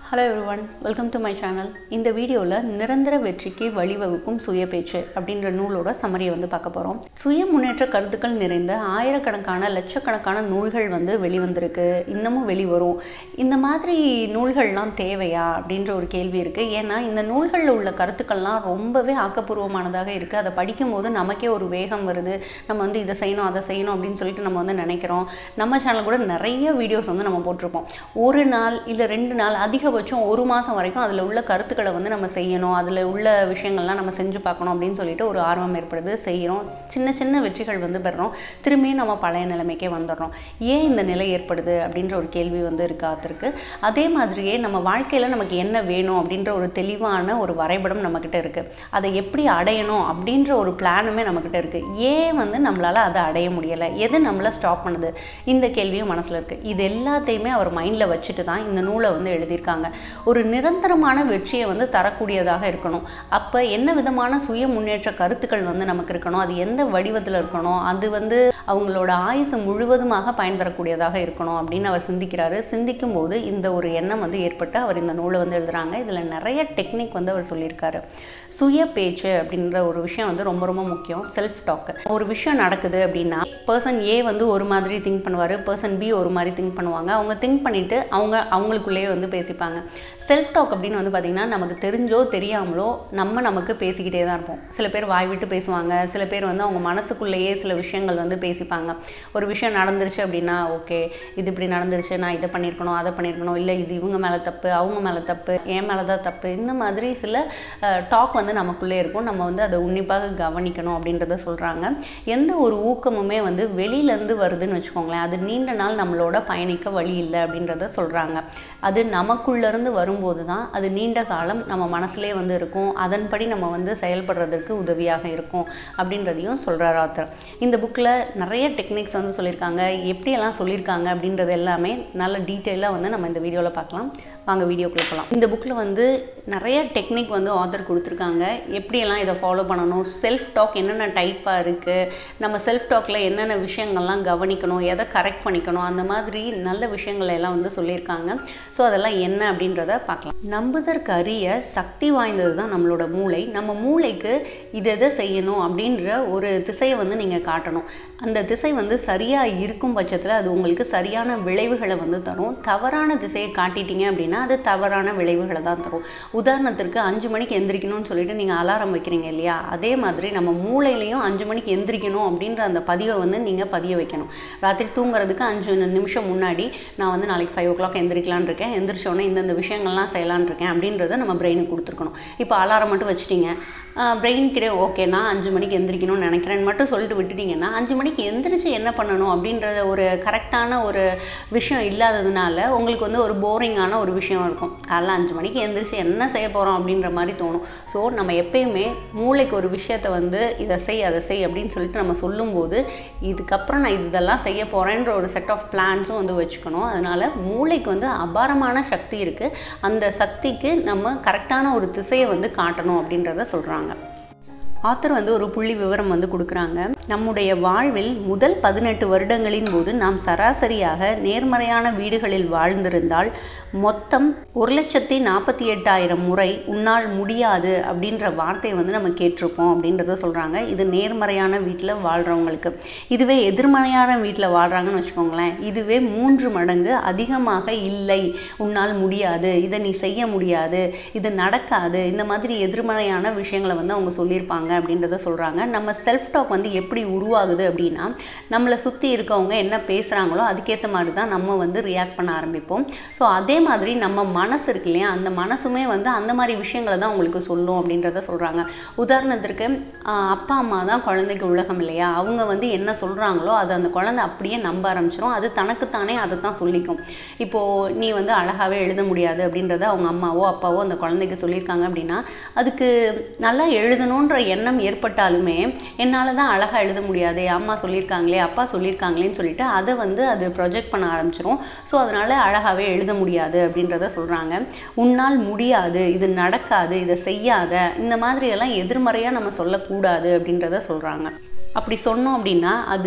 hello everyone welcome to my channel இந்த வீடியோவில் நிரந்தர வெற்றிக்கு வழிவகுக்கும் சுய பேச்சு அப்படின்ற நூலோட சமரியை வந்து பார்க்க போகிறோம் சுய முன்னேற்ற கருத்துக்கள் நிறைந்த ஆயிரக்கணக்கான லட்சக்கணக்கான நூல்கள் வந்து வெளிவந்திருக்கு இன்னமும் வெளிவரும் இந்த மாதிரி நூல்கள்லாம் தேவையா அப்படின்ற ஒரு கேள்வி இருக்குது ஏன்னா இந்த நூல்களில் உள்ள கருத்துக்கள்லாம் ரொம்பவே ஆக்கப்பூர்வமானதாக இருக்குது அதை படிக்கும்போது நமக்கே ஒரு வேகம் வருது நம்ம வந்து இதை செய்யணும் அதை செய்யணும் அப்படின்னு சொல்லிட்டு நம்ம வந்து நினைக்கிறோம் நம்ம சேனல் கூட நிறைய வீடியோஸ் வந்து நம்ம போட்டிருப்போம் ஒரு நாள் இல்லை ரெண்டு நாள் அதிகபட்சம் ஒரு மாதம் வரைக்கும் அதில் உள்ள கருத்துக்களை வந்து நம்ம செய்யணும் அதில் உள்ள விஷயங்கள்லாம் நம்ம செஞ்சு பார்க்கணும் அப்படின்னு சொல்லிட்டு ஒரு ஆர்வம் ஏற்படுது செய்கிறோம் சின்ன சின்ன வெற்றிகள் வந்து பெறுறோம் திரும்பியும் நம்ம பழைய நிலைமைக்கே வந்துடுறோம் ஏன் இந்த நிலை ஏற்படுது அப்படின்ற ஒரு கேள்வி வந்து இருக்காத்திருக்கு அதே மாதிரியே நம்ம வாழ்க்கையில் நமக்கு என்ன வேணும் அப்படின்ற ஒரு தெளிவான ஒரு வரைபடம் நம்மக்கிட்ட இருக்குது அதை எப்படி அடையணும் அப்படின்ற ஒரு பிளானுமே நம்மக்கிட்ட இருக்குது ஏன் வந்து நம்மளால் அதை அடைய முடியலை எது நம்மளை ஸ்டாப் பண்ணுது இந்த கேள்வியும் மனசில் இருக்குது இது எல்லாத்தையுமே அவர் மைண்டில் வச்சுட்டு தான் இந்த நூலை வந்து எழுதியிருக்காங்க ஒரு நிரந்தரமான வெற்றியை வந்து தரக்கூடியதாக இருக்கணும் அப்போ என்ன விதமான சுய முன்னேற்ற கருத்துக்கள் வந்து நமக்கு இருக்கணும் அது எந்த வடிவத்தில் இருக்கணும் அது வந்து அவங்களோட ஆயுசு முழுவதுமாக பயன் தரக்கூடியதாக இருக்கணும் அப்படின்னு அவர் சிந்திக்கிறாரு சிந்திக்கும் போது இந்த ஒரு எண்ணம் வந்து ஏற்பட்டு அவர் இந்த நூலை வந்து எழுதுறாங்க இதில் நிறைய டெக்னிக் வந்து அவர் சொல்லியிருக்காரு சுய பேச்சு அப்படின்ற ஒரு விஷயம் வந்து ரொம்ப ரொம்ப முக்கியம் செல்ஃப் டாக் ஒரு விஷயம் நடக்குது அப்படின்னா பர்சன் ஏ வந்து ஒரு மாதிரி திங்க் பண்ணுவார் பர்சன் பி ஒரு மாதிரி திங்க் பண்ணுவாங்க அவங்க திங்க் பண்ணிவிட்டு அவங்க அவங்களுக்குள்ளேயே வந்து பேசிப்பாங்க செல்ஃப் டாக் அப்படின்னு வந்து பார்த்திங்கன்னா நமக்கு தெரிஞ்சோ தெரியாமலோ நம்ம நமக்கு பேசிக்கிட்டே தான் இருப்போம் சில பேர் வாய் விட்டு பேசுவாங்க சில பேர் வந்து அவங்க மனசுக்குள்ளேயே சில விஷயங்கள் வந்து பேசிப்பாங்க ஒரு விஷயம் நடந்துருச்சு அப்படின்னா ஓகே இது இப்படி நடந்துருச்சு நான் இதை பண்ணியிருக்கணும் அதை பண்ணியிருக்கணும் இல்லை இது இவங்க மேலே தப்பு அவங்க மேலே தப்பு என் மேலே தான் தப்பு இந்த மாதிரி சில டாக் வந்து நமக்குள்ளே இருக்கும் நம்ம வந்து அதை உன்னிப்பாக கவனிக்கணும் அப்படின்றத சொல்கிறாங்க எந்த ஒரு ஊக்கமுமே வந்து வெளியிலேருந்து வருதுன்னு வச்சுக்கோங்களேன் அது நீண்ட நாள் நம்மளோட பயணிக்க வழி இல்லை அப்படின்றத சொல்கிறாங்க அது நமக்குள்ளேருந்து வரும்போது தான் அது நீண்ட காலம் நம்ம மனசுலேயே வந்து இருக்கும் அதன்படி நம்ம வந்து செயல்படுறதுக்கு உதவியாக இருக்கும் அப்படின்றதையும் சொல்கிறார் ஆத்தர் இந்த புக்கில் நிறைய டெக்னிக்ஸ் வந்து சொல்லியிருக்காங்க எப்படியெல்லாம் சொல்லியிருக்காங்க அப்படின்றது எல்லாமே நல்ல டீட்டெயிலாக வந்து நம்ம இந்த வீடியோவில் பார்க்கலாம் வாங்க வீடியோக்குள்ள போகலாம் இந்த புக்கில் வந்து நிறைய டெக்னிக் வந்து ஆத்தர் கொடுத்துருக்காங்க எப்படியெல்லாம் இதை ஃபாலோ பண்ணணும் செல்ஃப் டாக் என்னென்ன டைப்பாக இருக்குது நம்ம செல்ஃப் டாக்கில் என்னென்ன விஷயங்கள்லாம் கவனிக்கணும் எதை கரெக்ட் பண்ணிக்கணும் அந்த மாதிரி நல்ல விஷயங்கள் எல்லாம் வந்து சொல்லியிருக்காங்க ஸோ அதெல்லாம் என்ன அப்படின்றத பார்க்கலாம் நம்புதற்கு அறிய சக்தி வாய்ந்தது தான் நம்மளோட மூளை நம்ம மூளைக்கு இது எதை செய்யணும் அப்படின்ற ஒரு திசையை வந்து நீங்கள் காட்டணும் அந்த திசை வந்து சரியாக இருக்கும் பட்சத்தில் அது உங்களுக்கு சரியான விளைவுகளை வந்து தரும் தவறான திசையை காட்டிட்டீங்க அப்படின்னா அது தவறான விளைவுகளை தான் தரும் உதாரணத்திற்கு அஞ்சு மணிக்கு எந்திரிக்கணும்னு சொல்லிட்டு நீங்கள் அலாரம் வைக்கிறீங்க இல்லையா அதே மாதிரி நம்ம மூளையிலையும் அஞ்சு மணிக்கு எந்திரிக்கணும் அப்படின்ற அந்த பதிவை வந்து நீங்கள் பதிய வைக்கணும் ராத்திரி தூங்குறதுக்கு அஞ்சு நிமிஷம் முன்னாடி நான் வந்து நாளைக்கு ஃபைவ் ஓ கிளாக் எந்திரிக்கலான் இருக்கேன் எந்திரிச்சோடனே இந்தந்த விஷயங்கள்லாம் செய்யலான் இருக்கேன் அப்படின்றத நம்ம பிரெயினுக்கு கொடுத்துருக்கணும் இப்போ அலாரம் மட்டும் வச்சுட்டீங்க பிரெயின் கிட்டே ஓகே நான் அஞ்சு மணிக்கு எந்திரிக்கணும்னு நினைக்கிறேன்னு மட்டும் சொல்லிட்டு விட்டுட்டிங்கன்னா அஞ்சு மணிக்கு எந்திரிச்சு என்ன பண்ணணும் அப்படின்றத ஒரு கரெக்டான ஒரு விஷயம் இல்லாததுனால உங்களுக்கு வந்து ஒரு போரிங்கான ஒரு விஷயம் இருக்கும் காலைல அஞ்சு மணிக்கு எந்திரிச்சு என்ன செய்ய போகிறோம் அப்படின்ற மாதிரி தோணும் ஸோ நம்ம எப்பயுமே மூளைக்கு ஒரு விஷயத்தை வந்து இதை செய் அதை செய் அப்படின்னு சொல்லிட்டு நம்ம சொல்லும்போது இதுக்கப்புறம் நான் இதெல்லாம் செய்ய போகிறேன்ற ஒரு செட் ஆஃப் பிளான்ஸும் வந்து வச்சுக்கணும் அதனால் மூளைக்கு வந்து அபாரமான சக்தி இருக்குது அந்த சக்திக்கு நம்ம கரெக்டான ஒரு திசையை வந்து காட்டணும் அப்படின்றத சொல்கிறாங்க ஆத்தர் வந்து ஒரு புள்ளி விவரம் வந்து கொடுக்குறாங்க நம்முடைய வாழ்வில் முதல் பதினெட்டு வருடங்களின் போது நாம் சராசரியாக நேர்மறையான வீடுகளில் வாழ்ந்திருந்தால் மொத்தம் ஒரு லட்சத்தி நாற்பத்தி எட்டாயிரம் முறை உன்னால் முடியாது அப்படின்ற வார்த்தையை வந்து நம்ம கேட்டிருப்போம் அப்படின்றத சொல்கிறாங்க இது நேர்மறையான வீட்டில் வாழ்கிறவங்களுக்கு இதுவே எதிர்மறையான வீட்டில் வாழ்கிறாங்கன்னு வச்சுக்கோங்களேன் இதுவே மூன்று மடங்கு அதிகமாக இல்லை உன்னால் முடியாது இதை நீ செய்ய முடியாது இது நடக்காது இந்த மாதிரி எதிர்மறையான விஷயங்களை வந்து அவங்க சொல்லியிருப்பாங்க பண்ணுறாங்க அப்படின்றத சொல்கிறாங்க நம்ம செல்ஃப் டாக் வந்து எப்படி உருவாகுது அப்படின்னா நம்மளை சுற்றி இருக்கவங்க என்ன பேசுகிறாங்களோ அதுக்கேற்ற மாதிரி தான் நம்ம வந்து ரியாக்ட் பண்ண ஆரம்பிப்போம் ஸோ அதே மாதிரி நம்ம மனசு இருக்கு இல்லையா அந்த மனசுமே வந்து அந்த மாதிரி விஷயங்களை தான் உங்களுக்கு சொல்லும் அப்படின்றத சொல்கிறாங்க உதாரணத்திற்கு அப்பா அம்மா தான் குழந்தைக்கு உலகம் இல்லையா அவங்க வந்து என்ன சொல்கிறாங்களோ அதை அந்த குழந்தை அப்படியே நம்ப ஆரம்பிச்சிடும் அது தனக்குத்தானே அதை தான் சொல்லிக்கும் இப்போது நீ வந்து அழகாகவே எழுத முடியாது அப்படின்றத அவங்க அம்மாவோ அப்பாவோ அந்த குழந்தைக்கு சொல்லியிருக்காங்க அப்படின்னா அதுக்கு நல்லா எழுதணுன்ற எண்ணம் ஏற்பட்டாலுமே என்னால் தான் அழகாக எழுத முடியாது அம்மா சொல்லியிருக்காங்களே அப்பா சொல்லியிருக்காங்களேன்னு சொல்லிட்டு அதை வந்து அது ப்ரொஜெக்ட் பண்ண ஆரம்பிச்சிரும் ஸோ அதனால் அழகாகவே எழுத முடியாது அப்படின்றத சொல்கிறாங்க உன்னால் முடியாது இது நடக்காது இதை செய்யாத இந்த மாதிரியெல்லாம் எதிர்மறையாக நம்ம சொல்லக்கூடாது அப்படின்றத சொல்கிறாங்க அப்படி சொன்னோம் அப்படின்னா அது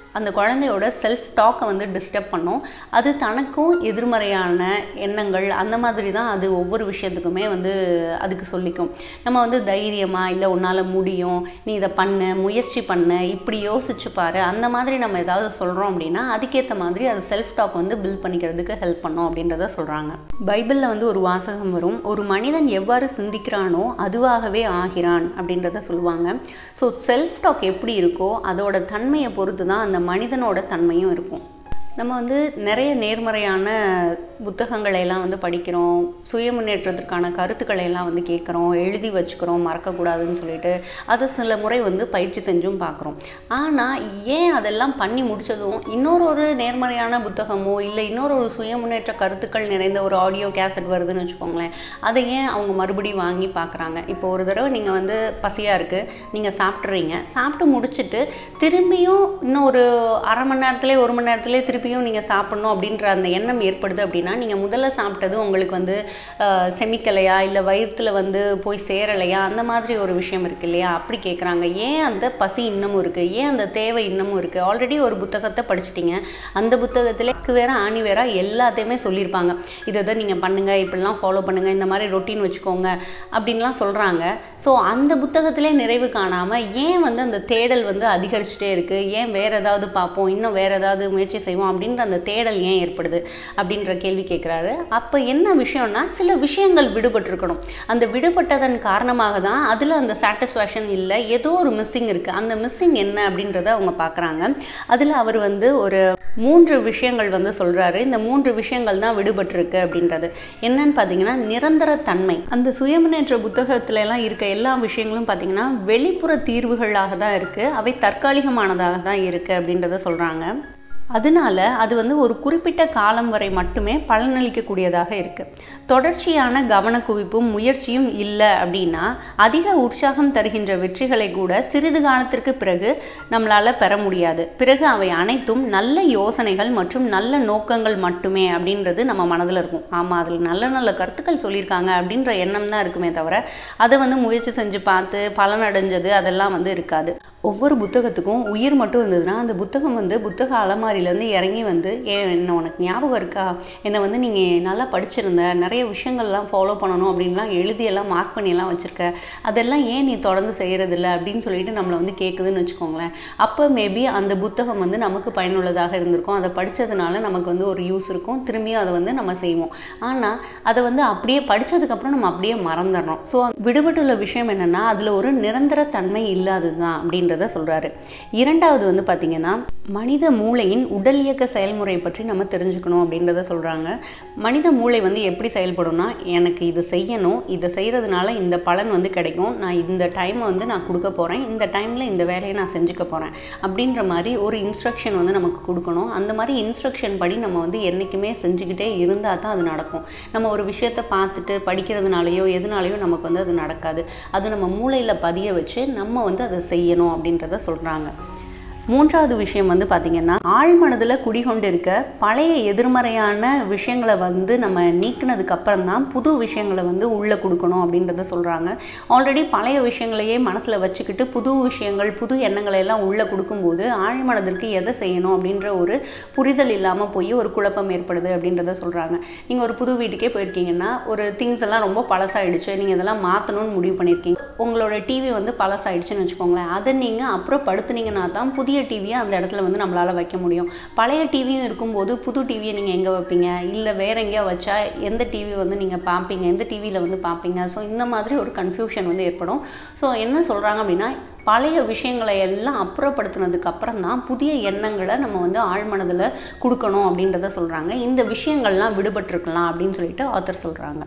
அந்த குழந்தையோட செல்ஃப் டாக்கை வந்து டிஸ்டர்ப் பண்ணும் அது தனக்கும் எதிர்மறையான எண்ணங்கள் அந்த மாதிரி தான் அது ஒவ்வொரு விஷயத்துக்குமே வந்து அதுக்கு சொல்லிக்கும் நம்ம வந்து தைரியமாக இல்லை உன்னால் முடியும் நீ இதை பண்ணு முயற்சி பண்ணு இப்படி யோசிச்சு பாரு அந்த மாதிரி நம்ம ஏதாவது சொல்கிறோம் அப்படின்னா அதுக்கேற்ற மாதிரி அது செல்ஃப் டாக் வந்து பில்ட் பண்ணிக்கிறதுக்கு ஹெல்ப் பண்ணும் அப்படின்றத சொல்கிறாங்க பைபிளில் வந்து ஒரு வாசகம் வரும் ஒரு மனிதன் எவ்வாறு சிந்திக்கிறானோ அதுவாகவே ஆகிறான் அப்படின்றத சொல்லுவாங்க ஸோ செல்ஃப் டாக் எப்படி இருக்கோ அதோட தன்மையை பொறுத்து தான் அந்த மனிதனோட தன்மையும் இருக்கும் நம்ம வந்து நிறைய நேர்மறையான புத்தகங்களை எல்லாம் வந்து படிக்கிறோம் சுய முன்னேற்றத்திற்கான கருத்துக்களை எல்லாம் வந்து கேட்குறோம் எழுதி வச்சுக்கிறோம் மறக்கக்கூடாதுன்னு சொல்லிட்டு அதை சில முறை வந்து பயிற்சி செஞ்சும் பார்க்குறோம் ஆனால் ஏன் அதெல்லாம் பண்ணி முடிச்சதும் இன்னொரு ஒரு நேர்மறையான புத்தகமோ இல்லை இன்னொரு ஒரு சுய முன்னேற்ற கருத்துக்கள் நிறைந்த ஒரு ஆடியோ கேசட் வருதுன்னு வச்சுக்கோங்களேன் அதை ஏன் அவங்க மறுபடியும் வாங்கி பார்க்குறாங்க இப்போ ஒரு தடவை நீங்கள் வந்து பசியாக இருக்குது நீங்கள் சாப்பிட்றீங்க சாப்பிட்டு முடிச்சுட்டு திரும்பியும் இன்னும் ஒரு அரை மணி நேரத்துலேயே ஒரு மணி நேரத்துலேயே திருப்பியும் நீங்கள் சாப்பிட்ணும் அப்படின்ற அந்த எண்ணம் ஏற்படுது அப்படின்னா நீங்கள் முதல்ல சாப்பிட்டது உங்களுக்கு வந்து அஹ், செமிக்கலையா இல்லை வயிற்றுல வந்து போய் சேரலையா அந்த மாதிரி ஒரு விஷயம் இருக்கு இல்லையா அப்படி கேட்குறாங்க ஏன் அந்த பசி இன்னமும் இருக்குது ஏன் அந்த தேவை இன்னமும் இருக்குது ஆல்ரெடி ஒரு புத்தகத்தை படிச்சிட்டீங்க அந்த புத்தகத்தில் வேற ஆணி வேற எல்லாத்தையுமே சொல்லியிருப்பாங்க இதை இதை நீங்கள் பண்ணுங்கள் இப்படிலாம் ஃபாலோ பண்ணுங்கள் இந்த மாதிரி ரொட்டீன் வச்சுக்கோங்க அப்படின்லாம் சொல்கிறாங்க ஸோ அந்த புத்தகத்திலே நிறைவு காணாமல் ஏன் வந்து அந்த தேடல் வந்து அதிகரிச்சுட்டே இருக்குது ஏன் வேறு ஏதாவது பார்ப்போம் இன்னும் வேறு ஏதாவது முயற்சி செய்வோம் அப்படின்ற அந்த தேடல் ஏன் ஏற்படுது அப்படின்ற கேள்வி கேட்குறாரு அப்போ என்ன விஷயம்னா சில விஷயங்கள் விடுபட்டிருக்கணும் அந்த விடுபட்டதன் காரணமாக தான் அதில் அந்த சாட்டிஸ்ஃபேக்ஷன் இல்லை ஏதோ ஒரு மிஸ்ஸிங் இருக்குது அந்த மிஸ்ஸிங் என்ன அப்படின்றத அவங்க பார்க்குறாங்க அதில் அவர் வந்து ஒரு மூன்று விஷயங்கள் வந்து சொல்கிறாரு இந்த மூன்று விஷயங்கள் தான் விடுபட்டிருக்கு அப்படின்றது என்னன்னு பார்த்தீங்கன்னா நிரந்தர தன்மை அந்த சுயமுன்னேற்ற புத்தகத்துல எல்லாம் இருக்க எல்லா விஷயங்களும் பார்த்தீங்கன்னா வெளிப்புற தீர்வுகளாக தான் இருக்குது அவை தற்காலிகமானதாக தான் இருக்குது அப்படின்றத சொல்கிறாங்க அதனால அது வந்து ஒரு குறிப்பிட்ட காலம் வரை மட்டுமே பலனளிக்கக்கூடியதாக இருக்குது தொடர்ச்சியான கவனக்குவிப்பும் முயற்சியும் இல்லை அப்படின்னா அதிக உற்சாகம் தருகின்ற வெற்றிகளை கூட சிறிது காலத்திற்கு பிறகு நம்மளால் பெற முடியாது பிறகு அவை அனைத்தும் நல்ல யோசனைகள் மற்றும் நல்ல நோக்கங்கள் மட்டுமே அப்படின்றது நம்ம மனதில் இருக்கும் ஆமாம் அதில் நல்ல நல்ல கருத்துக்கள் சொல்லியிருக்காங்க அப்படின்ற எண்ணம் தான் இருக்குமே தவிர அதை வந்து முயற்சி செஞ்சு பார்த்து பலனடைஞ்சது அதெல்லாம் வந்து இருக்காது ஒவ்வொரு புத்தகத்துக்கும் உயிர் மட்டும் இருந்ததுன்னா அந்த புத்தகம் வந்து புத்தக அலமாரியிலேருந்து இறங்கி வந்து ஏ என்ன உனக்கு ஞாபகம் இருக்கா என்னை வந்து நீங்கள் நல்லா படிச்சிருந்த நிறைய விஷயங்கள்லாம் ஃபாலோ பண்ணணும் அப்படின்லாம் எழுதியெல்லாம் மார்க் பண்ணியெல்லாம் வச்சுருக்க அதெல்லாம் ஏன் நீ தொடர்ந்து செய்கிறதில்ல அப்படின்னு சொல்லிட்டு நம்மளை வந்து கேட்குதுன்னு வச்சுக்கோங்களேன் அப்போ மேபி அந்த புத்தகம் வந்து நமக்கு பயனுள்ளதாக இருந்திருக்கும் அதை படித்ததுனால நமக்கு வந்து ஒரு யூஸ் இருக்கும் திரும்பியும் அதை வந்து நம்ம செய்வோம் ஆனால் அதை வந்து அப்படியே படித்ததுக்கப்புறம் நம்ம அப்படியே மறந்துடுறோம் ஸோ விடுபட்டுள்ள விஷயம் என்னென்னா அதில் ஒரு நிரந்தர தன்மை இல்லாதது தான் அப்படின்றத சொல்கிறாரு இரண்டாவது வந்து பார்த்திங்கன்னா மனித மூளையின் உடல் இயக்க செயல்முறை பற்றி நம்ம தெரிஞ்சுக்கணும் அப்படின்றத சொல்கிறாங்க மனித மூளை வந்து எப்படி செயல்படும்னா எனக்கு இது செய்யணும் இதை செய்கிறதுனால இந்த பலன் வந்து கிடைக்கும் நான் இந்த டைமை வந்து நான் கொடுக்க போகிறேன் இந்த டைமில் இந்த வேலையை நான் செஞ்சுக்க போகிறேன் அப்படின்ற மாதிரி ஒரு இன்ஸ்ட்ரக்ஷன் வந்து நமக்கு கொடுக்கணும் அந்த மாதிரி இன்ஸ்ட்ரக்ஷன் படி நம்ம வந்து என்றைக்குமே செஞ்சுக்கிட்டே இருந்தால் தான் அது நடக்கும் நம்ம ஒரு விஷயத்தை பார்த்துட்டு படிக்கிறதுனாலையோ எதுனாலையோ நமக்கு வந்து அது நடக்காது அது நம்ம மூளையில் பதிய வச்சு நம்ம வந்து அதை செய்யணும் அப்படின்றத சொல்கிறாங்க மூன்றாவது விஷயம் வந்து பார்த்திங்கன்னா ஆழ்மனதில் குடிகொண்டு இருக்க பழைய எதிர்மறையான விஷயங்களை வந்து நம்ம நீக்கினதுக்கு அப்புறம் தான் புது விஷயங்களை வந்து உள்ளே கொடுக்கணும் அப்படின்றத சொல்கிறாங்க ஆல்ரெடி பழைய விஷயங்களையே மனசில் வச்சுக்கிட்டு புது விஷயங்கள் புது எண்ணங்களை எல்லாம் உள்ளே கொடுக்கும்போது ஆழ்மனதிற்கு எதை செய்யணும் அப்படின்ற ஒரு புரிதல் இல்லாமல் போய் ஒரு குழப்பம் ஏற்படுது அப்படின்றத சொல்கிறாங்க நீங்கள் ஒரு புது வீட்டுக்கே போயிருக்கீங்கன்னா ஒரு திங்ஸ் எல்லாம் ரொம்ப பழசாயிடுச்சு நீங்கள் இதெல்லாம் மாற்றணும்னு முடிவு பண்ணியிருக்கீங்க உங்களோட டிவி வந்து பழசாயிடுச்சுன்னு வச்சுக்கோங்களேன் அதை நீங்கள் அப்புறம் படுத்துனீங்கன்னா தான் புதிய டிவியை அந்த இடத்துல வந்து நம்மளால் வைக்க முடியும் பழைய டிவியும் இருக்கும்போது புது டிவியை நீங்கள் எங்கே வைப்பீங்க இல்லை வேற எங்கேயா வச்சா எந்த டிவி வந்து நீங்கள் பார்ப்பீங்க எந்த டிவியில் வந்து பார்ப்பீங்க ஸோ இந்த மாதிரி ஒரு கன்ஃபியூஷன் வந்து ஏற்படும் ஸோ என்ன சொல்கிறாங்க அப்படின்னா பழைய விஷயங்களை எல்லாம் அப்புறப்படுத்தினதுக்கு அப்புறம் தான் புதிய எண்ணங்களை நம்ம வந்து ஆழ்மனதில் கொடுக்கணும் அப்படின்றத சொல்கிறாங்க இந்த விஷயங்கள்லாம் விடுபட்டிருக்கலாம் அப்படின்னு சொல்லிட்டு ஆத்தர் சொல்கிறாங்க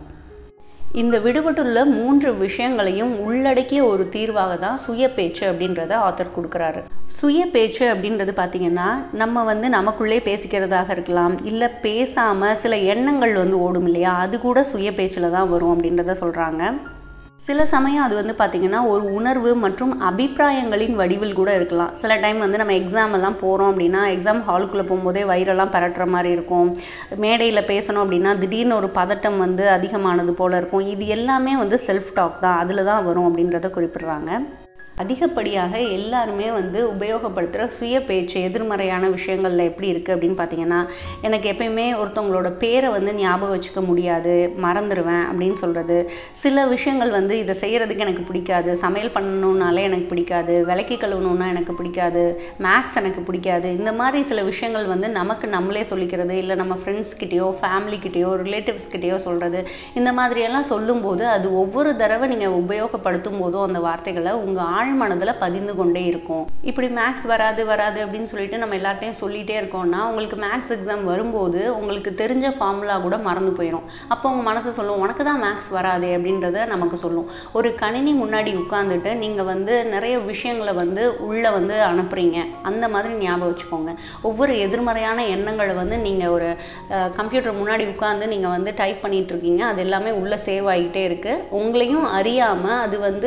இந்த விடுபட்டுள்ள மூன்று விஷயங்களையும் உள்ளடக்கிய ஒரு தீர்வாக தான் சுய பேச்சு அப்படின்றத ஆத்தர் கொடுக்குறாரு சுய பேச்சு அப்படின்றது பார்த்திங்கன்னா நம்ம வந்து நமக்குள்ளே பேசிக்கிறதாக இருக்கலாம் இல்லை பேசாமல் சில எண்ணங்கள் வந்து ஓடும் இல்லையா அது கூட சுய பேச்சில் தான் வரும் அப்படின்றத சொல்கிறாங்க சில சமயம் அது வந்து பார்த்திங்கன்னா ஒரு உணர்வு மற்றும் அபிப்பிராயங்களின் வடிவில் கூட இருக்கலாம் சில டைம் வந்து நம்ம எக்ஸாம் எல்லாம் போகிறோம் அப்படின்னா எக்ஸாம் ஹாலுக்குள்ளே போகும்போதே வயிறெல்லாம் பரட்டுற மாதிரி இருக்கும் மேடையில் பேசணும் அப்படின்னா திடீர்னு ஒரு பதட்டம் வந்து அதிகமானது போல் இருக்கும் இது எல்லாமே வந்து செல்ஃப் டாக் தான் அதில் தான் வரும் அப்படின்றத குறிப்பிடுறாங்க அதிகப்படியாக எல்லாருமே வந்து உபயோகப்படுத்துகிற சுய பேச்சு எதிர்மறையான விஷயங்களில் எப்படி இருக்குது அப்படின்னு பார்த்தீங்கன்னா எனக்கு எப்பயுமே ஒருத்தவங்களோட பேரை வந்து ஞாபகம் வச்சுக்க முடியாது மறந்துடுவேன் அப்படின்னு சொல்கிறது சில விஷயங்கள் வந்து இதை செய்கிறதுக்கு எனக்கு பிடிக்காது சமையல் பண்ணணுன்னாலே எனக்கு பிடிக்காது விளக்கி கழுவணுன்னா எனக்கு பிடிக்காது மேக்ஸ் எனக்கு பிடிக்காது இந்த மாதிரி சில விஷயங்கள் வந்து நமக்கு நம்மளே சொல்லிக்கிறது இல்லை நம்ம ஃப்ரெண்ட்ஸ்கிட்டயோ ஃபேமிலிக்கிட்டேயோ ரிலேட்டிவ்ஸ்கிட்டேயோ சொல்கிறது இந்த மாதிரியெல்லாம் சொல்லும்போது அது ஒவ்வொரு தடவை நீங்கள் உபயோகப்படுத்தும் போதும் அந்த வார்த்தைகளை உங்கள் ஆழ் மனதில் பதிந்து கொண்டே இருக்கும் இப்படி மேக்ஸ் வராது வராது அப்படின்னு சொல்லிட்டு நம்ம எல்லார்ட்டையும் சொல்லிகிட்டே இருக்கோம்னா உங்களுக்கு மேக்ஸ் எக்ஸாம் வரும்போது உங்களுக்கு தெரிஞ்ச ஃபார்முலா கூட மறந்து போயிடும் அப்போ உங்கள் மனசு சொல்லும் உனக்கு தான் மேக்ஸ் வராது அப்படின்றத நமக்கு சொல்லும் ஒரு கணினி முன்னாடி உட்காந்துட்டு நீங்கள் வந்து நிறைய விஷயங்களை வந்து உள்ளே வந்து அனுப்புகிறீங்க அந்த மாதிரி ஞாபகம் வச்சுக்கோங்க ஒவ்வொரு எதிர்மறையான எண்ணங்களை வந்து நீங்கள் ஒரு கம்ப்யூட்டர் முன்னாடி உட்காந்து நீங்கள் வந்து டைப் பண்ணிகிட்டு இருக்கீங்க அது எல்லாமே உள்ளே சேவ் ஆகிட்டே இருக்குது உங்களையும் அறியாமல் அது வந்து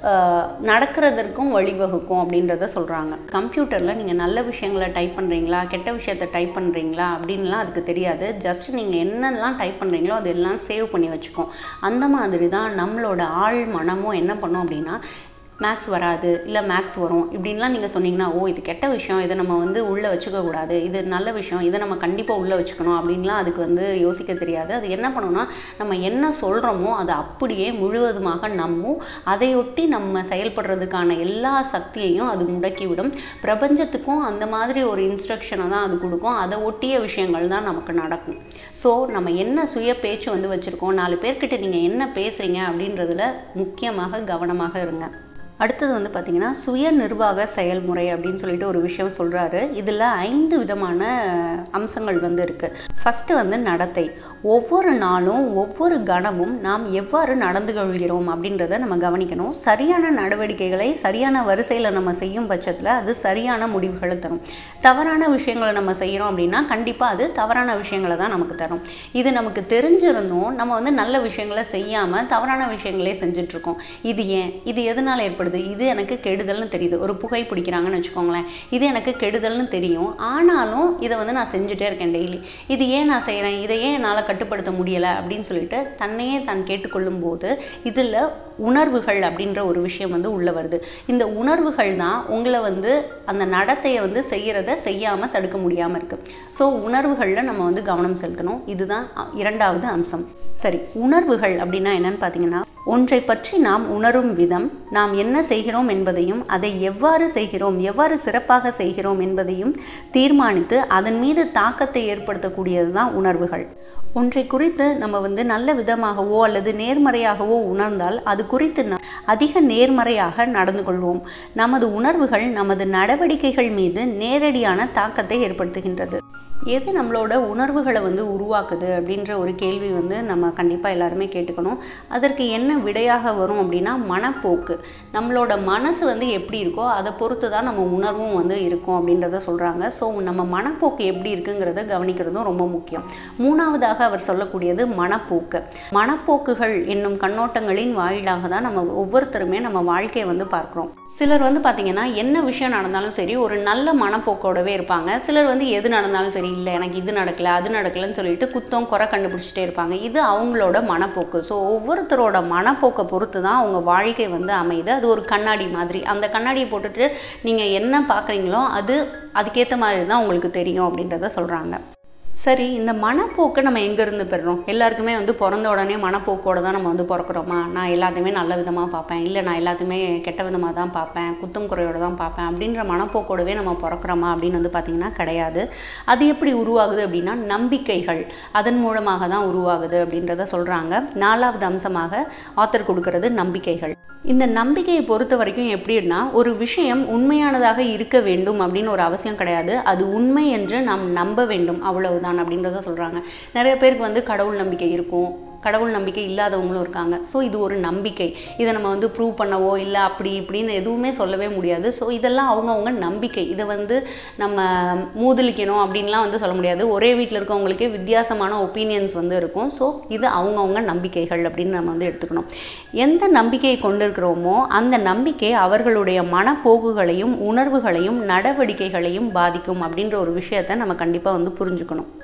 நடக்கிறதற்கும் வழிவகுக்கும் அப்படின்றத சொல்கிறாங்க கம்ப்யூட்டரில் நீங்கள் நல்ல விஷயங்களை டைப் பண்ணுறீங்களா கெட்ட விஷயத்தை டைப் பண்ணுறீங்களா அப்படின்லாம் அதுக்கு தெரியாது ஜஸ்ட் நீங்கள் என்னெல்லாம் டைப் பண்ணுறீங்களோ அதெல்லாம் சேவ் பண்ணி வச்சுக்கோம் அந்த மாதிரி தான் நம்மளோட ஆழ் மனமும் என்ன பண்ணோம் அப்படின்னா மேக்ஸ் வராது இல்லை மேக்ஸ் வரும் இப்படின்லாம் நீங்கள் சொன்னீங்கன்னா ஓ இது கெட்ட விஷயம் இதை நம்ம வந்து உள்ளே வச்சுக்க கூடாது இது நல்ல விஷயம் இதை நம்ம கண்டிப்பாக உள்ளே வச்சுக்கணும் அப்படின்லாம் அதுக்கு வந்து யோசிக்க தெரியாது அது என்ன பண்ணணும்னா நம்ம என்ன சொல்கிறோமோ அதை அப்படியே முழுவதுமாக நம்பும் அதையொட்டி நம்ம செயல்படுறதுக்கான எல்லா சக்தியையும் அது முடக்கிவிடும் பிரபஞ்சத்துக்கும் அந்த மாதிரி ஒரு இன்ஸ்ட்ரக்ஷனை தான் அது கொடுக்கும் அதை ஒட்டிய விஷயங்கள் தான் நமக்கு நடக்கும் ஸோ நம்ம என்ன சுய பேச்சு வந்து வச்சுருக்கோம் நாலு பேர்கிட்ட நீங்கள் என்ன பேசுகிறீங்க அப்படின்றதுல முக்கியமாக கவனமாக இருங்க அடுத்தது வந்து பார்த்திங்கன்னா சுய நிர்வாக செயல்முறை அப்படின்னு சொல்லிட்டு ஒரு விஷயம் சொல்கிறாரு இதில் ஐந்து விதமான அம்சங்கள் வந்து இருக்குது ஃபஸ்ட்டு வந்து நடத்தை ஒவ்வொரு நாளும் ஒவ்வொரு கணமும் நாம் எவ்வாறு நடந்து கொள்கிறோம் அப்படின்றத நம்ம கவனிக்கணும் சரியான நடவடிக்கைகளை சரியான வரிசையில் நம்ம செய்யும் பட்சத்தில் அது சரியான முடிவுகளை தரும் தவறான விஷயங்களை நம்ம செய்கிறோம் அப்படின்னா கண்டிப்பாக அது தவறான விஷயங்களை தான் நமக்கு தரும் இது நமக்கு தெரிஞ்சிருந்தும் நம்ம வந்து நல்ல விஷயங்களை செய்யாமல் தவறான விஷயங்களே செஞ்சிட்ருக்கோம் இது ஏன் இது எதனால் ஏற்படுது இது எனக்கு கெடுதல்னு தெரியுது ஒரு புகை பிடிக்கிறாங்கன்னு வச்சுக்கோங்களேன் இது எனக்கு கெடுதல்னு தெரியும் ஆனாலும் இதை வந்து நான் செஞ்சுட்டே இருக்கேன் டெய்லி இது ஏன் நான் செய்கிறேன் இதை ஏன் என்னால் கட்டுப்படுத்த முடியலை அப்படின்னு சொல்லிட்டு தன்னையே தான் கேட்டுக்கொள்ளும் போது இதில் உணர்வுகள் அப்படின்ற ஒரு விஷயம் வந்து உள்ளே வருது இந்த உணர்வுகள் தான் உங்களை வந்து அந்த நடத்தையை வந்து செய்கிறத செய்யாமல் தடுக்க முடியாமல் இருக்குது ஸோ உணர்வுகளில் நம்ம வந்து கவனம் செலுத்தணும் இதுதான் இரண்டாவது அம்சம் சரி உணர்வுகள் அப்படின்னா என்னன்னு பார்த்தீங்கன்னா ஒன்றை பற்றி நாம் உணரும் விதம் நாம் என்ன செய்கிறோம் என்பதையும் அதை எவ்வாறு செய்கிறோம் எவ்வாறு சிறப்பாக செய்கிறோம் என்பதையும் தீர்மானித்து அதன் மீது தாக்கத்தை ஏற்படுத்தக்கூடியது தான் உணர்வுகள் ஒன்றை குறித்து நம்ம வந்து நல்ல விதமாகவோ அல்லது நேர்மறையாகவோ உணர்ந்தால் அது குறித்து ந அதிக நேர்மறையாக நடந்து கொள்வோம் நமது உணர்வுகள் நமது நடவடிக்கைகள் மீது நேரடியான தாக்கத்தை ஏற்படுத்துகின்றது எது நம்மளோட உணர்வுகளை வந்து உருவாக்குது அப்படின்ற ஒரு கேள்வி வந்து நம்ம கண்டிப்பாக எல்லாருமே கேட்டுக்கணும் அதற்கு என்ன விடையாக வரும் அப்படின்னா மனப்போக்கு நம்மளோட மனசு வந்து எப்படி இருக்கோ அதை பொறுத்து தான் நம்ம உணர்வும் வந்து இருக்கும் அப்படின்றத சொல்கிறாங்க ஸோ நம்ம மனப்போக்கு எப்படி இருக்குங்கிறத கவனிக்கிறதும் ரொம்ப முக்கியம் மூணாவதாக அவர் சொல்லக்கூடியது மனப்போக்கு மனப்போக்குகள் என்னும் கண்ணோட்டங்களின் வாயிலாக தான் நம்ம ஒவ்வொருத்தருமே நம்ம வாழ்க்கையை வந்து பார்க்குறோம் சிலர் வந்து பார்த்திங்கன்னா என்ன விஷயம் நடந்தாலும் சரி ஒரு நல்ல மனப்போக்கோடவே இருப்பாங்க சிலர் வந்து எது நடந்தாலும் சரி இல்லை எனக்கு இது நடக்கல அது நடக்கலன்னு சொல்லிட்டு குத்தம் குறை கண்டுபிடிச்சிட்டே இருப்பாங்க இது அவங்களோட மனப்போக்கு ஸோ ஒவ்வொருத்தரோட மனப்போக்கை பொறுத்து தான் அவங்க வாழ்க்கை வந்து அமையுது அது ஒரு கண்ணாடி மாதிரி அந்த கண்ணாடியை போட்டுட்டு நீங்கள் என்ன பார்க்குறீங்களோ அது அதுக்கேற்ற மாதிரி தான் உங்களுக்கு தெரியும் அப்படின்றத சொல்கிறாங்க சரி இந்த மனப்போக்கை நம்ம எங்கேருந்து பெறுறோம் எல்லாருக்குமே வந்து பிறந்த உடனே மனப்போக்கோட தான் நம்ம வந்து பிறக்கிறோமா நான் எல்லாத்தையுமே நல்ல விதமாக பார்ப்பேன் இல்லை நான் எல்லாத்தையுமே கெட்ட விதமாக தான் பார்ப்பேன் குத்தம் குறையோட தான் பார்ப்பேன் அப்படின்ற மனப்போக்கோடவே நம்ம பிறக்கிறோமா அப்படின்னு வந்து பார்த்திங்கன்னா கிடையாது அது எப்படி உருவாகுது அப்படின்னா நம்பிக்கைகள் அதன் மூலமாக தான் உருவாகுது அப்படின்றத சொல்கிறாங்க நாலாவது அம்சமாக ஆத்தர் கொடுக்கறது நம்பிக்கைகள் இந்த நம்பிக்கையை பொறுத்த வரைக்கும் எப்படின்னா ஒரு விஷயம் உண்மையானதாக இருக்க வேண்டும் அப்படின்னு ஒரு அவசியம் கிடையாது அது உண்மை என்று நாம் நம்ப வேண்டும் அவ்வளவுதான் அப்படின்றத சொல்கிறாங்க நிறைய பேருக்கு வந்து கடவுள் நம்பிக்கை இருக்கும் கடவுள் நம்பிக்கை இல்லாதவங்களும் இருக்காங்க ஸோ இது ஒரு நம்பிக்கை இதை நம்ம வந்து ப்ரூவ் பண்ணவோ இல்லை அப்படி இப்படின்னு எதுவுமே சொல்லவே முடியாது ஸோ இதெல்லாம் அவங்கவுங்க நம்பிக்கை இதை வந்து நம்ம மூதலிக்கணும் அப்படின்லாம் வந்து சொல்ல முடியாது ஒரே வீட்டில் இருக்கவங்களுக்கே வித்தியாசமான ஒப்பீனியன்ஸ் வந்து இருக்கும் ஸோ இது அவங்கவுங்க நம்பிக்கைகள் அப்படின்னு நம்ம வந்து எடுத்துக்கணும் எந்த நம்பிக்கையை கொண்டிருக்கிறோமோ அந்த நம்பிக்கை அவர்களுடைய மனப்போக்குகளையும் உணர்வுகளையும் நடவடிக்கைகளையும் பாதிக்கும் அப்படின்ற ஒரு விஷயத்தை நம்ம கண்டிப்பாக வந்து புரிஞ்சுக்கணும்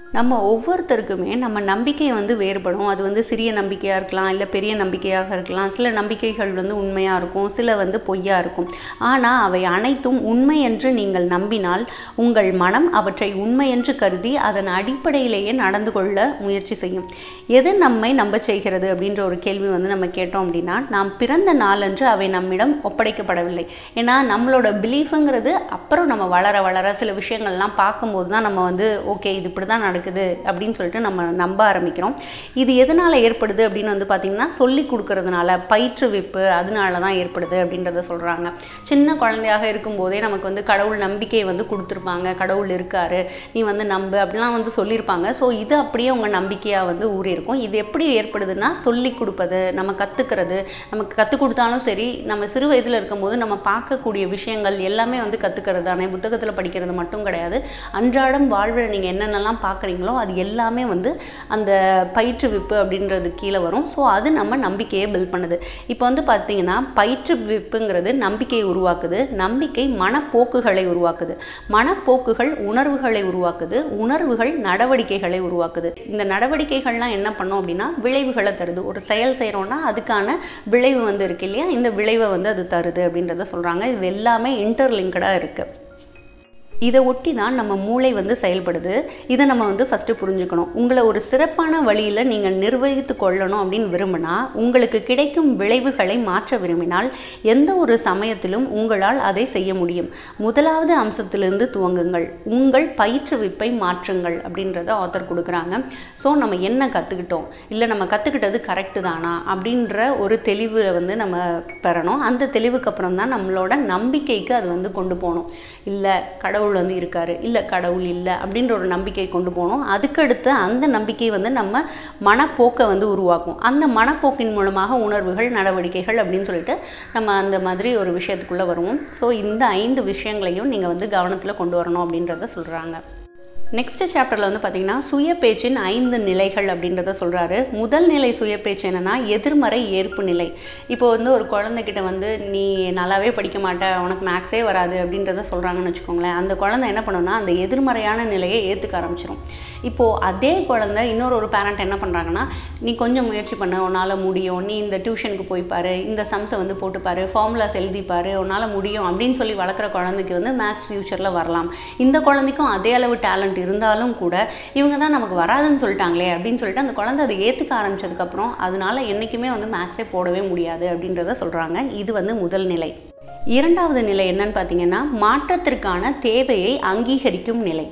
நம்ம ஒவ்வொருத்தருக்குமே நம்ம நம்பிக்கை வந்து வேறுபடும் அது வந்து சிறிய நம்பிக்கையாக இருக்கலாம் இல்லை பெரிய நம்பிக்கையாக இருக்கலாம் சில நம்பிக்கைகள் வந்து உண்மையாக இருக்கும் சில வந்து பொய்யா இருக்கும் ஆனால் அவை அனைத்தும் உண்மை என்று நீங்கள் நம்பினால் உங்கள் மனம் அவற்றை உண்மை என்று கருதி அதன் அடிப்படையிலேயே நடந்து கொள்ள முயற்சி செய்யும் எது நம்மை நம்ப செய்கிறது அப்படின்ற ஒரு கேள்வி வந்து நம்ம கேட்டோம் அப்படின்னா நாம் பிறந்த நாளன்று அவை நம்மிடம் ஒப்படைக்கப்படவில்லை ஏன்னா நம்மளோட பிலீஃபுங்கிறது அப்புறம் நம்ம வளர வளர சில விஷயங்கள்லாம் பார்க்கும்போது தான் நம்ம வந்து ஓகே இது இப்படி தான் நடக்குது அப்படின்னு சொல்லிட்டு நம்ம நம்ப ஆரம்பிக்கிறோம் இது எதனால் ஏற்படுது அப்படின்னு வந்து பார்த்திங்கன்னா சொல்லி கொடுக்கறதுனால பயிற்றுவிப்பு அதனால தான் ஏற்படுது அப்படின்றத சொல்கிறாங்க சின்ன குழந்தையாக இருக்கும்போதே நமக்கு வந்து கடவுள் நம்பிக்கையை வந்து கொடுத்துருப்பாங்க கடவுள் இருக்காரு நீ வந்து நம்பு அப்படிலாம் வந்து சொல்லியிருப்பாங்க ஸோ இது அப்படியே உங்கள் நம்பிக்கையாக வந்து ஊறி இருக்கும் இது எப்படி ஏற்படுதுன்னா சொல்லி கொடுப்பது நம்ம கற்றுக்கிறது நமக்கு கற்றுக் கொடுத்தாலும் சரி நம்ம சிறு வயதில் இருக்கும்போது நம்ம பார்க்கக்கூடிய விஷயங்கள் எல்லாமே வந்து கற்றுக்கிறது தானே புத்தகத்தில் படிக்கிறது மட்டும் கிடையாது அன்றாடம் வாழ்வில் நீங்கள் என்னென்னலாம் பார்க்குறீங்களோ அது எல்லாமே வந்து அந்த பயிற்றுவிப்பு அப்படின்றது கீழே வரும் ஸோ அது நம்ம நம்பிக்கையை பில்ட் பண்ணுது இப்போ வந்து பார்த்தீங்கன்னா பயிற்றுவிப்புங்கிறது நம்பிக்கையை உருவாக்குது நம்பிக்கை மனப்போக்குகளை உருவாக்குது மனப்போக்குகள் உணர்வுகளை உருவாக்குது உணர்வுகள் நடவடிக்கைகளை உருவாக்குது இந்த நடவடிக்கைகள்லாம் என்ன பண்ணோம் அப்படின்னா விளைவுகளை தருது ஒரு செயல் செய்கிறோன்னா அதுக்கான விளைவு வந்து இருக்கு இல்லையா இந்த விளைவை வந்து அது தருது அப்படின்றத சொல்கிறாங்க இது எல்லாமே இன்டர்லிங்கடாக இருக்குது இதை ஒட்டி தான் நம்ம மூளை வந்து செயல்படுது இதை நம்ம வந்து ஃபஸ்ட்டு புரிஞ்சுக்கணும் உங்களை ஒரு சிறப்பான வழியில் நீங்கள் நிர்வகித்து கொள்ளணும் அப்படின்னு விரும்பினா உங்களுக்கு கிடைக்கும் விளைவுகளை மாற்ற விரும்பினால் எந்த ஒரு சமயத்திலும் உங்களால் அதை செய்ய முடியும் முதலாவது அம்சத்திலிருந்து துவங்குங்கள் உங்கள் பயிற்றுவிப்பை மாற்றுங்கள் அப்படின்றத ஆத்தர் கொடுக்குறாங்க ஸோ நம்ம என்ன கற்றுக்கிட்டோம் இல்லை நம்ம கற்றுக்கிட்டது கரெக்டு தானா அப்படின்ற ஒரு தெளிவை வந்து நம்ம பெறணும் அந்த தெளிவுக்கு அப்புறம் தான் நம்மளோட நம்பிக்கைக்கு அது வந்து கொண்டு போகணும் இல்லை கடவுள் கடவுள் வந்து இருக்காரு இல்லை கடவுள் இல்லை அப்படின்ற ஒரு நம்பிக்கை கொண்டு போகணும் அதுக்கடுத்து அந்த நம்பிக்கை வந்து நம்ம மனப்போக்கை வந்து உருவாக்கும் அந்த மனப்போக்கின் மூலமாக உணர்வுகள் நடவடிக்கைகள் அப்படின்னு சொல்லிட்டு நம்ம அந்த மாதிரி ஒரு விஷயத்துக்குள்ளே வருவோம் ஸோ இந்த ஐந்து விஷயங்களையும் நீங்கள் வந்து கவனத்தில் கொண்டு வரணும் அப்படின்றத சொல்கிறாங்க நெக்ஸ்ட் சாப்டரில் வந்து பார்த்தீங்கன்னா சுய பேச்சின் ஐந்து நிலைகள் அப்படின்றத சொல்கிறாரு முதல் நிலை சுய பேச்சு என்னென்னா எதிர்மறை ஏற்பு நிலை இப்போ வந்து ஒரு குழந்தைகிட்ட வந்து நீ நல்லாவே படிக்க மாட்ட உனக்கு மேக்ஸே வராது அப்படின்றத சொல்கிறாங்கன்னு வச்சுக்கோங்களேன் அந்த குழந்தை என்ன பண்ணுன்னா அந்த எதிர்மறையான நிலையை ஏற்றுக்க ஆரம்பிச்சிடும் இப்போது அதே குழந்தை இன்னொரு ஒரு பேரண்ட் என்ன பண்ணுறாங்கன்னா நீ கொஞ்சம் முயற்சி பண்ண உன்னால் முடியும் நீ இந்த டியூஷனுக்கு போய் பாரு இந்த சம்ஸை வந்து போட்டுப்பாரு ஃபார்முலாஸ் எழுதிப்பாரு உன்னால் முடியும் அப்படின்னு சொல்லி வளர்க்குற குழந்தைக்கு வந்து மேக்ஸ் ஃப்யூச்சரில் வரலாம் இந்த குழந்தைக்கும் அதே அளவு டேலண்ட் இருந்தாலும் கூட இவங்க தான் நமக்கு வராதுன்னு சொல்லிட்டாங்களே அப்படின்னு சொல்லிட்டு அந்த குழந்தை அதை ஏற்றுக்க ஆரம்பிச்சதுக்கப்புறம் அதனால என்றைக்குமே வந்து மேக்ஸே போடவே முடியாது அப்படின்றத சொல்கிறாங்க இது வந்து முதல் நிலை இரண்டாவது நிலை என்னன்னு பார்த்தீங்கன்னா மாற்றத்திற்கான தேவையை அங்கீகரிக்கும் நிலை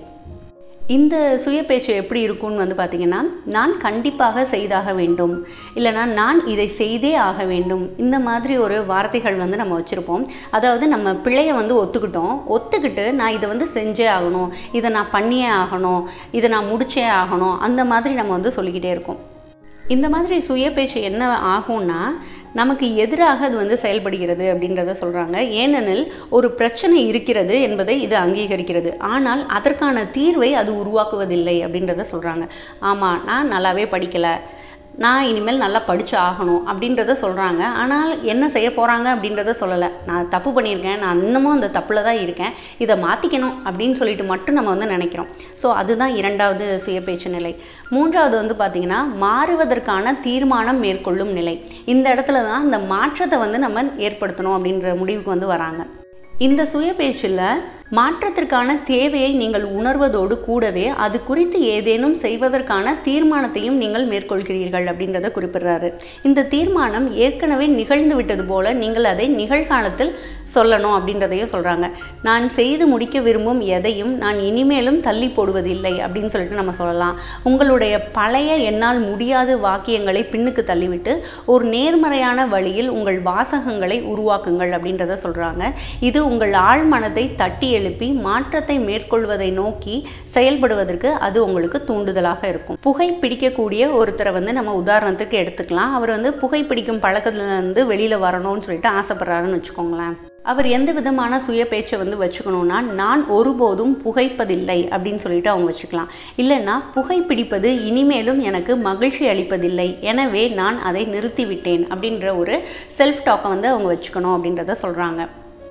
இந்த சுய பேச்சு எப்படி இருக்கும்னு வந்து பார்த்திங்கன்னா நான் கண்டிப்பாக செய்தாக வேண்டும் இல்லைனா நான் இதை செய்தே ஆக வேண்டும் இந்த மாதிரி ஒரு வார்த்தைகள் வந்து நம்ம வச்சுருப்போம் அதாவது நம்ம பிள்ளைய வந்து ஒத்துக்கிட்டோம் ஒத்துக்கிட்டு நான் இதை வந்து செஞ்சே ஆகணும் இதை நான் பண்ணியே ஆகணும் இதை நான் முடிச்சே ஆகணும் அந்த மாதிரி நம்ம வந்து சொல்லிக்கிட்டே இருக்கோம் இந்த மாதிரி சுய பேச்சு என்ன ஆகும்னா நமக்கு எதிராக அது வந்து செயல்படுகிறது அப்படின்றத சொல்கிறாங்க ஏனெனில் ஒரு பிரச்சனை இருக்கிறது என்பதை இது அங்கீகரிக்கிறது ஆனால் அதற்கான தீர்வை அது உருவாக்குவதில்லை அப்படின்றத சொல்கிறாங்க ஆமாம் நான் நல்லாவே படிக்கலை நான் இனிமேல் நல்லா படித்து ஆகணும் அப்படின்றத சொல்கிறாங்க ஆனால் என்ன செய்ய போகிறாங்க அப்படின்றத சொல்லலை நான் தப்பு பண்ணியிருக்கேன் நான் இன்னமும் அந்த தப்பில் தான் இருக்கேன் இதை மாற்றிக்கணும் அப்படின்னு சொல்லிட்டு மட்டும் நம்ம வந்து நினைக்கிறோம் ஸோ அதுதான் இரண்டாவது சுய பேச்சு நிலை மூன்றாவது வந்து பார்த்திங்கன்னா மாறுவதற்கான தீர்மானம் மேற்கொள்ளும் நிலை இந்த இடத்துல தான் இந்த மாற்றத்தை வந்து நம்ம ஏற்படுத்தணும் அப்படின்ற முடிவுக்கு வந்து வராங்க இந்த சுய பேச்சில் மாற்றத்திற்கான தேவையை நீங்கள் உணர்வதோடு கூடவே அது குறித்து ஏதேனும் செய்வதற்கான தீர்மானத்தையும் நீங்கள் மேற்கொள்கிறீர்கள் அப்படின்றத குறிப்பிடுறாரு இந்த தீர்மானம் ஏற்கனவே நிகழ்ந்து விட்டது போல நீங்கள் அதை நிகழ்காலத்தில் சொல்லணும் அப்படின்றதையும் சொல்கிறாங்க நான் செய்து முடிக்க விரும்பும் எதையும் நான் இனிமேலும் தள்ளி போடுவதில்லை அப்படின்னு சொல்லிட்டு நம்ம சொல்லலாம் உங்களுடைய பழைய என்னால் முடியாத வாக்கியங்களை பின்னுக்கு தள்ளிவிட்டு ஒரு நேர்மறையான வழியில் உங்கள் வாசகங்களை உருவாக்குங்கள் அப்படின்றத சொல்கிறாங்க இது உங்கள் ஆழ்மனதை தட்டி எழுப்பி மாற்றத்தை மேற்கொள்வதை நோக்கி செயல்படுவதற்கு அது உங்களுக்கு தூண்டுதலாக இருக்கும் புகை பிடிக்கக்கூடிய ஒருத்தரை வந்து நம்ம உதாரணத்துக்கு எடுத்துக்கலாம் அவர் வந்து புகை பிடிக்கும் பழக்கத்துலேருந்து வெளியில் வரணும்னு சொல்லிட்டு ஆசைப்படுறாருன்னு வச்சுக்கோங்களேன் அவர் எந்த விதமான சுய பேச்சை வந்து வச்சுக்கணும்னா நான் ஒருபோதும் புகைப்பதில்லை அப்படின்னு சொல்லிட்டு அவங்க வச்சுக்கலாம் இல்லைன்னா புகைப்பிடிப்பது இனிமேலும் எனக்கு மகிழ்ச்சி அளிப்பதில்லை எனவே நான் அதை நிறுத்திவிட்டேன் அப்படின்ற ஒரு செல்ஃப் டாக்கை வந்து அவங்க வச்சுக்கணும் அப்படின்றத சொல்கிறாங்க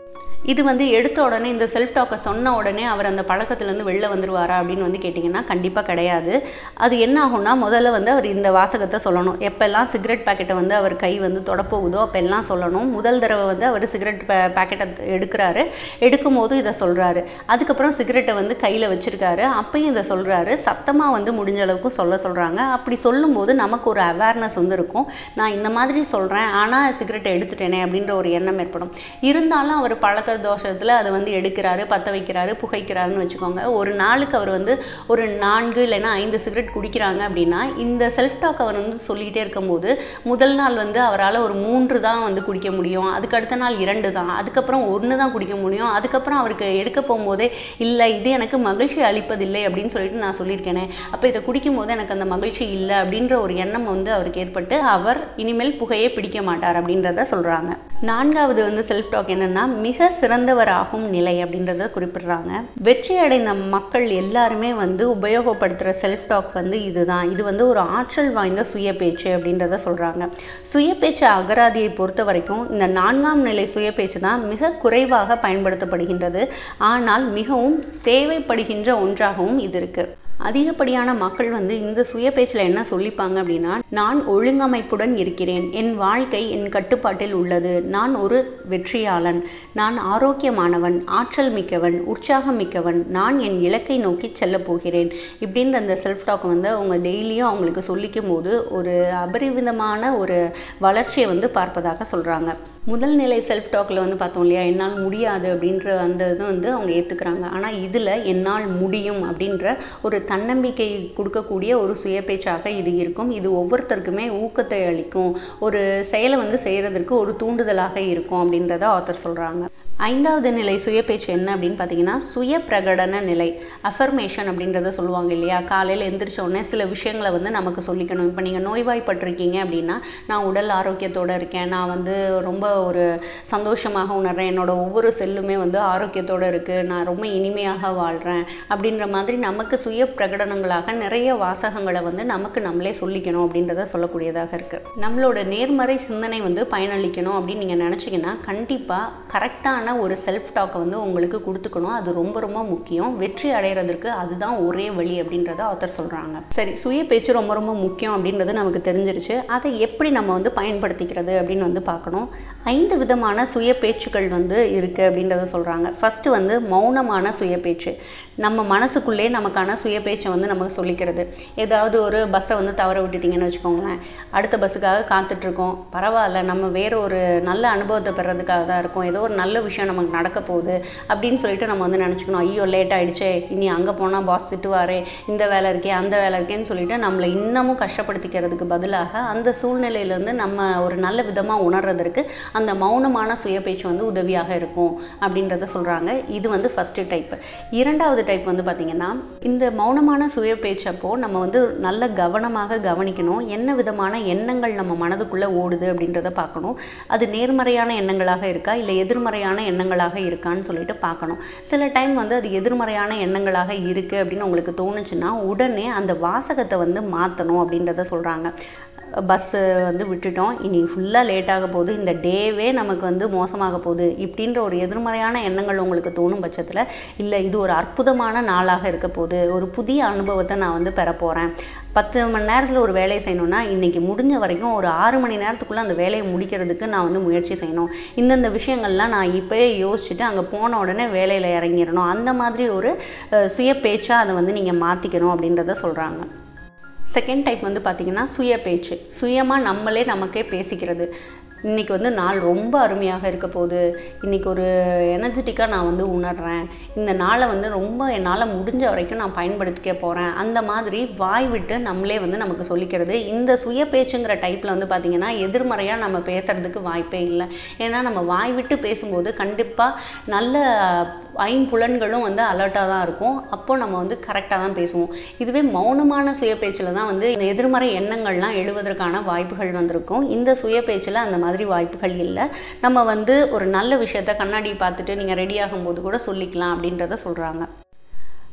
இது வந்து எடுத்த உடனே இந்த செல்ஃப் டாக்கை சொன்ன உடனே அவர் அந்த பழக்கத்துலேருந்து வெளில வந்துருவாரா அப்படின்னு வந்து கேட்டிங்கன்னா கண்டிப்பாக கிடையாது அது என்ன ஆகும்னா முதல்ல வந்து அவர் இந்த வாசகத்தை சொல்லணும் எப்பெல்லாம் சிகரெட் பேக்கெட்டை வந்து அவர் கை வந்து தொடப்போகுதோ அப்பெல்லாம் சொல்லணும் முதல் தடவை வந்து அவர் சிகரெட் பே பேக்கெட்டை எடுக்கிறாரு எடுக்கும் போது இதை சொல்கிறாரு அதுக்கப்புறம் சிகரெட்டை வந்து கையில் வச்சுருக்காரு அப்பயும் இதை சொல்கிறாரு சத்தமாக வந்து முடிஞ்ச அளவுக்கு சொல்ல சொல்கிறாங்க அப்படி சொல்லும்போது நமக்கு ஒரு அவேர்னஸ் வந்து இருக்கும் நான் இந்த மாதிரி சொல்கிறேன் ஆனால் சிகரெட்டை எடுத்துட்டேனே அப்படின்ற ஒரு எண்ணம் ஏற்படும் இருந்தாலும் அவர் பழக்க தோஷத்தில் அதை வந்து எடுக்கிறாரு பற்ற வைக்கிறாரு புகைக்கிறாருன்னு வச்சுக்கோங்க ஒரு நாளுக்கு அவர் வந்து ஒரு நான்கு இல்லைன்னா ஐந்து சிகரெட் குடிக்கிறாங்க அப்படின்னா இந்த செல்ஃப் டாக் அவர் வந்து சொல்லிகிட்டே இருக்கும்போது முதல் நாள் வந்து அவரால் ஒரு மூன்று தான் வந்து குடிக்க முடியும் அதுக்கு அடுத்த நாள் இரண்டு தான் அதுக்கப்புறம் ஒன்று தான் குடிக்க முடியும் அதுக்கப்புறம் அவருக்கு எடுக்க போகும்போதே இல்லை இது எனக்கு மகிழ்ச்சி அளிப்பதில்லை அப்படின்னு சொல்லிட்டு நான் சொல்லியிருக்கேனே அப்போ இதை குடிக்கும் போது எனக்கு அந்த மகிழ்ச்சி இல்லை அப்படின்ற ஒரு எண்ணம் வந்து அவருக்கு ஏற்பட்டு அவர் இனிமேல் புகையே பிடிக்க மாட்டார் அப்படின்றத சொல்கிறாங்க நான்காவது வந்து செல்ஃப் டாக் என்னென்னா மிக சிறந்தவராகும் நிலை அப்படின்றத குறிப்பிடுறாங்க வெற்றி அடைந்த மக்கள் எல்லாருமே வந்து உபயோகப்படுத்துகிற செல்ஃப் டாக் வந்து இதுதான் இது வந்து ஒரு ஆற்றல் வாய்ந்த சுய பேச்சு அப்படின்றத சொல்கிறாங்க சுய பேச்சு அகராதியை பொறுத்த வரைக்கும் இந்த நான்காம் நிலை சுய பேச்சு தான் மிக குறைவாக பயன்படுத்தப்படுகின்றது ஆனால் மிகவும் தேவைப்படுகின்ற ஒன்றாகவும் இது இருக்குது அதிகப்படியான மக்கள் வந்து இந்த சுய பேச்சில் என்ன சொல்லிப்பாங்க அப்படின்னா நான் ஒழுங்கமைப்புடன் இருக்கிறேன் என் வாழ்க்கை என் கட்டுப்பாட்டில் உள்ளது நான் ஒரு வெற்றியாளன் நான் ஆரோக்கியமானவன் ஆற்றல் மிக்கவன் உற்சாகம் மிக்கவன் நான் என் இலக்கை நோக்கி செல்ல போகிறேன் இப்படின்ற அந்த செல்ஃப் டாக் வந்து அவங்க டெய்லியும் அவங்களுக்கு சொல்லிக்கும் போது ஒரு அபரிவிதமான ஒரு வளர்ச்சியை வந்து பார்ப்பதாக சொல்கிறாங்க முதல் நிலை செல்ஃப் டாக்கில் வந்து பார்த்தோம் இல்லையா என்னால் முடியாது அப்படின்ற அந்த இது வந்து அவங்க ஏற்றுக்கிறாங்க ஆனால் இதில் என்னால் முடியும் அப்படின்ற ஒரு தன்னம்பிக்கை கொடுக்கக்கூடிய ஒரு சுய பேச்சாக இது இருக்கும் இது ஒவ்வொருத்தருக்குமே ஊக்கத்தை அளிக்கும் ஒரு செயலை வந்து செய்கிறதுக்கு ஒரு தூண்டுதலாக இருக்கும் அப்படின்றத ஆத்தர் சொல்கிறாங்க ஐந்தாவது நிலை சுய பேச்சு என்ன அப்படின்னு பார்த்தீங்கன்னா சுய பிரகடன நிலை அஃபர்மேஷன் அப்படின்றத சொல்லுவாங்க இல்லையா காலையில் எந்திரிச்ச உடனே சில விஷயங்களை வந்து நமக்கு சொல்லிக்கணும் இப்போ நீங்கள் நோய்வாய்ப்பட்டிருக்கீங்க அப்படின்னா நான் உடல் ஆரோக்கியத்தோடு இருக்கேன் நான் வந்து ரொம்ப ஒரு சந்தோஷமாக உணர்றேன் என்னோட ஒவ்வொரு செல்லுமே வந்து ஆரோக்கியத்தோடு இருக்குது நான் ரொம்ப இனிமையாக வாழ்கிறேன் அப்படின்ற மாதிரி நமக்கு சுய பிரகடனங்களாக நிறைய வாசகங்களை வந்து நமக்கு நம்மளே சொல்லிக்கணும் அப்படின்றத சொல்லக்கூடியதாக இருக்குது நம்மளோட நேர்மறை சிந்தனை வந்து பயனளிக்கணும் அப்படின்னு நீங்கள் நினச்சிங்கன்னா கண்டிப்பாக கரெக்டான ஒரு செல்ஃப் டாக்கை வந்து உங்களுக்கு கொடுத்துக்கணும் அது ரொம்ப ரொம்ப முக்கியம் வெற்றி அடைகிறதுக்கு அதுதான் ஒரே வழி அப்படின்றத ஆத்தர் சொல்கிறாங்க சரி சுய பேச்சு ரொம்ப ரொம்ப முக்கியம் அப்படின்றது நமக்கு தெரிஞ்சிருச்சு அதை எப்படி நம்ம வந்து பயன்படுத்திக்கிறது அப்படின்னு வந்து பார்க்கணும் ஐந்து விதமான சுய பேச்சுக்கள் வந்து இருக்குது அப்படின்றத சொல்கிறாங்க ஃபஸ்ட்டு வந்து மௌனமான சுய பேச்சு நம்ம மனசுக்குள்ளே நமக்கான சுய பேச்சை வந்து நமக்கு சொல்லிக்கிறது ஏதாவது ஒரு பஸ்ஸை வந்து தவற விட்டுட்டிங்கன்னு வச்சுக்கோங்களேன் அடுத்த பஸ்ஸுக்காக காத்துட்ருக்கோம் பரவாயில்ல நம்ம வேற ஒரு நல்ல அனுபவத்தை பெறதுக்காக தான் இருக்கும் ஏதோ ஒரு நல்ல விஷயம் நமக்கு நடக்க போகுது அப்படின்னு சொல்லிட்டு நம்ம வந்து நினச்சிக்கணும் ஐயோ லேட் ஆகிடுச்சே இனி அங்கே போனால் பாஸ் திட்டுவாரே இந்த வேலை இருக்கே அந்த வேலை இருக்கேன்னு சொல்லிட்டு நம்மளை இன்னமும் கஷ்டப்படுத்திக்கிறதுக்கு பதிலாக அந்த சூழ்நிலையிலேருந்து நம்ம ஒரு நல்ல விதமாக உணர்றதற்கு அந்த மௌனமான சுய பேச்சு வந்து உதவியாக இருக்கும் அப்படின்றத சொல்கிறாங்க இது வந்து ஃபஸ்ட்டு டைப் இரண்டாவது டைப் வந்து பார்த்திங்கன்னா இந்த மௌனமான சுய பேச்சப்போ நம்ம வந்து நல்ல கவனமாக கவனிக்கணும் என்ன விதமான எண்ணங்கள் நம்ம மனதுக்குள்ளே ஓடுது அப்படின்றத பார்க்கணும் அது நேர்மறையான எண்ணங்களாக இருக்கா இல்லை எதிர்மறையான எண்ணங்களாக இருக்கான்னு சொல்லிட்டு பார்க்கணும் சில டைம் வந்து அது எதிர்மறையான எண்ணங்களாக இருக்குது அப்படின்னு உங்களுக்கு தோணுச்சுன்னா உடனே அந்த வாசகத்தை வந்து மாற்றணும் அப்படின்றத சொல்கிறாங்க பஸ்ஸு வந்து விட்டுட்டோம் இனி ஃபுல்லாக லேட் ஆக போகுது இந்த டேவே நமக்கு வந்து மோசமாக போகுது இப்படின்ற ஒரு எதிர்மறையான எண்ணங்கள் உங்களுக்கு தோணும் பட்சத்தில் இல்லை இது ஒரு அற்புதமான நாளாக இருக்க போகுது ஒரு புதிய அனுபவத்தை நான் வந்து பெற போகிறேன் பத்து மணி நேரத்தில் ஒரு வேலையை செய்யணும்னா இன்றைக்கி முடிஞ்ச வரைக்கும் ஒரு ஆறு மணி நேரத்துக்குள்ளே அந்த வேலையை முடிக்கிறதுக்கு நான் வந்து முயற்சி செய்யணும் இந்தந்த விஷயங்கள்லாம் நான் இப்போயே யோசிச்சுட்டு அங்கே போன உடனே வேலையில் இறங்கிடணும் அந்த மாதிரி ஒரு சுய பேச்சாக அதை வந்து நீங்கள் மாற்றிக்கணும் அப்படின்றத சொல்கிறாங்க செகண்ட் டைப் வந்து பார்த்திங்கன்னா சுய பேச்சு சுயமாக நம்மளே நமக்கே பேசிக்கிறது இன்றைக்கி வந்து நாள் ரொம்ப அருமையாக இருக்க போகுது இன்றைக்கி ஒரு எனர்ஜெட்டிக்காக நான் வந்து உணர்றேன் இந்த நாளை வந்து ரொம்ப என்னால் முடிஞ்ச வரைக்கும் நான் பயன்படுத்திக்க போகிறேன் அந்த மாதிரி வாய் விட்டு நம்மளே வந்து நமக்கு சொல்லிக்கிறது இந்த சுய பேச்சுங்கிற டைப்பில் வந்து பார்த்திங்கன்னா எதிர்மறையாக நம்ம பேசுகிறதுக்கு வாய்ப்பே இல்லை ஏன்னா நம்ம வாய் விட்டு பேசும்போது கண்டிப்பாக நல்ல ஐம்புலன்களும் வந்து அலர்ட்டாக தான் இருக்கும் அப்போ நம்ம வந்து கரெக்டாக தான் பேசுவோம் இதுவே மௌனமான சுய பேச்சில் தான் வந்து இந்த எதிர்மறை எண்ணங்கள்லாம் எழுவதற்கான வாய்ப்புகள் வந்திருக்கும் இந்த சுய பேச்சில் அந்த மாதிரி வாய்ப்புகள் இல்லை நம்ம வந்து ஒரு நல்ல விஷயத்த கண்ணாடி பார்த்துட்டு நீங்கள் ரெடி ஆகும்போது கூட சொல்லிக்கலாம் அப்படின்றத சொல்கிறாங்க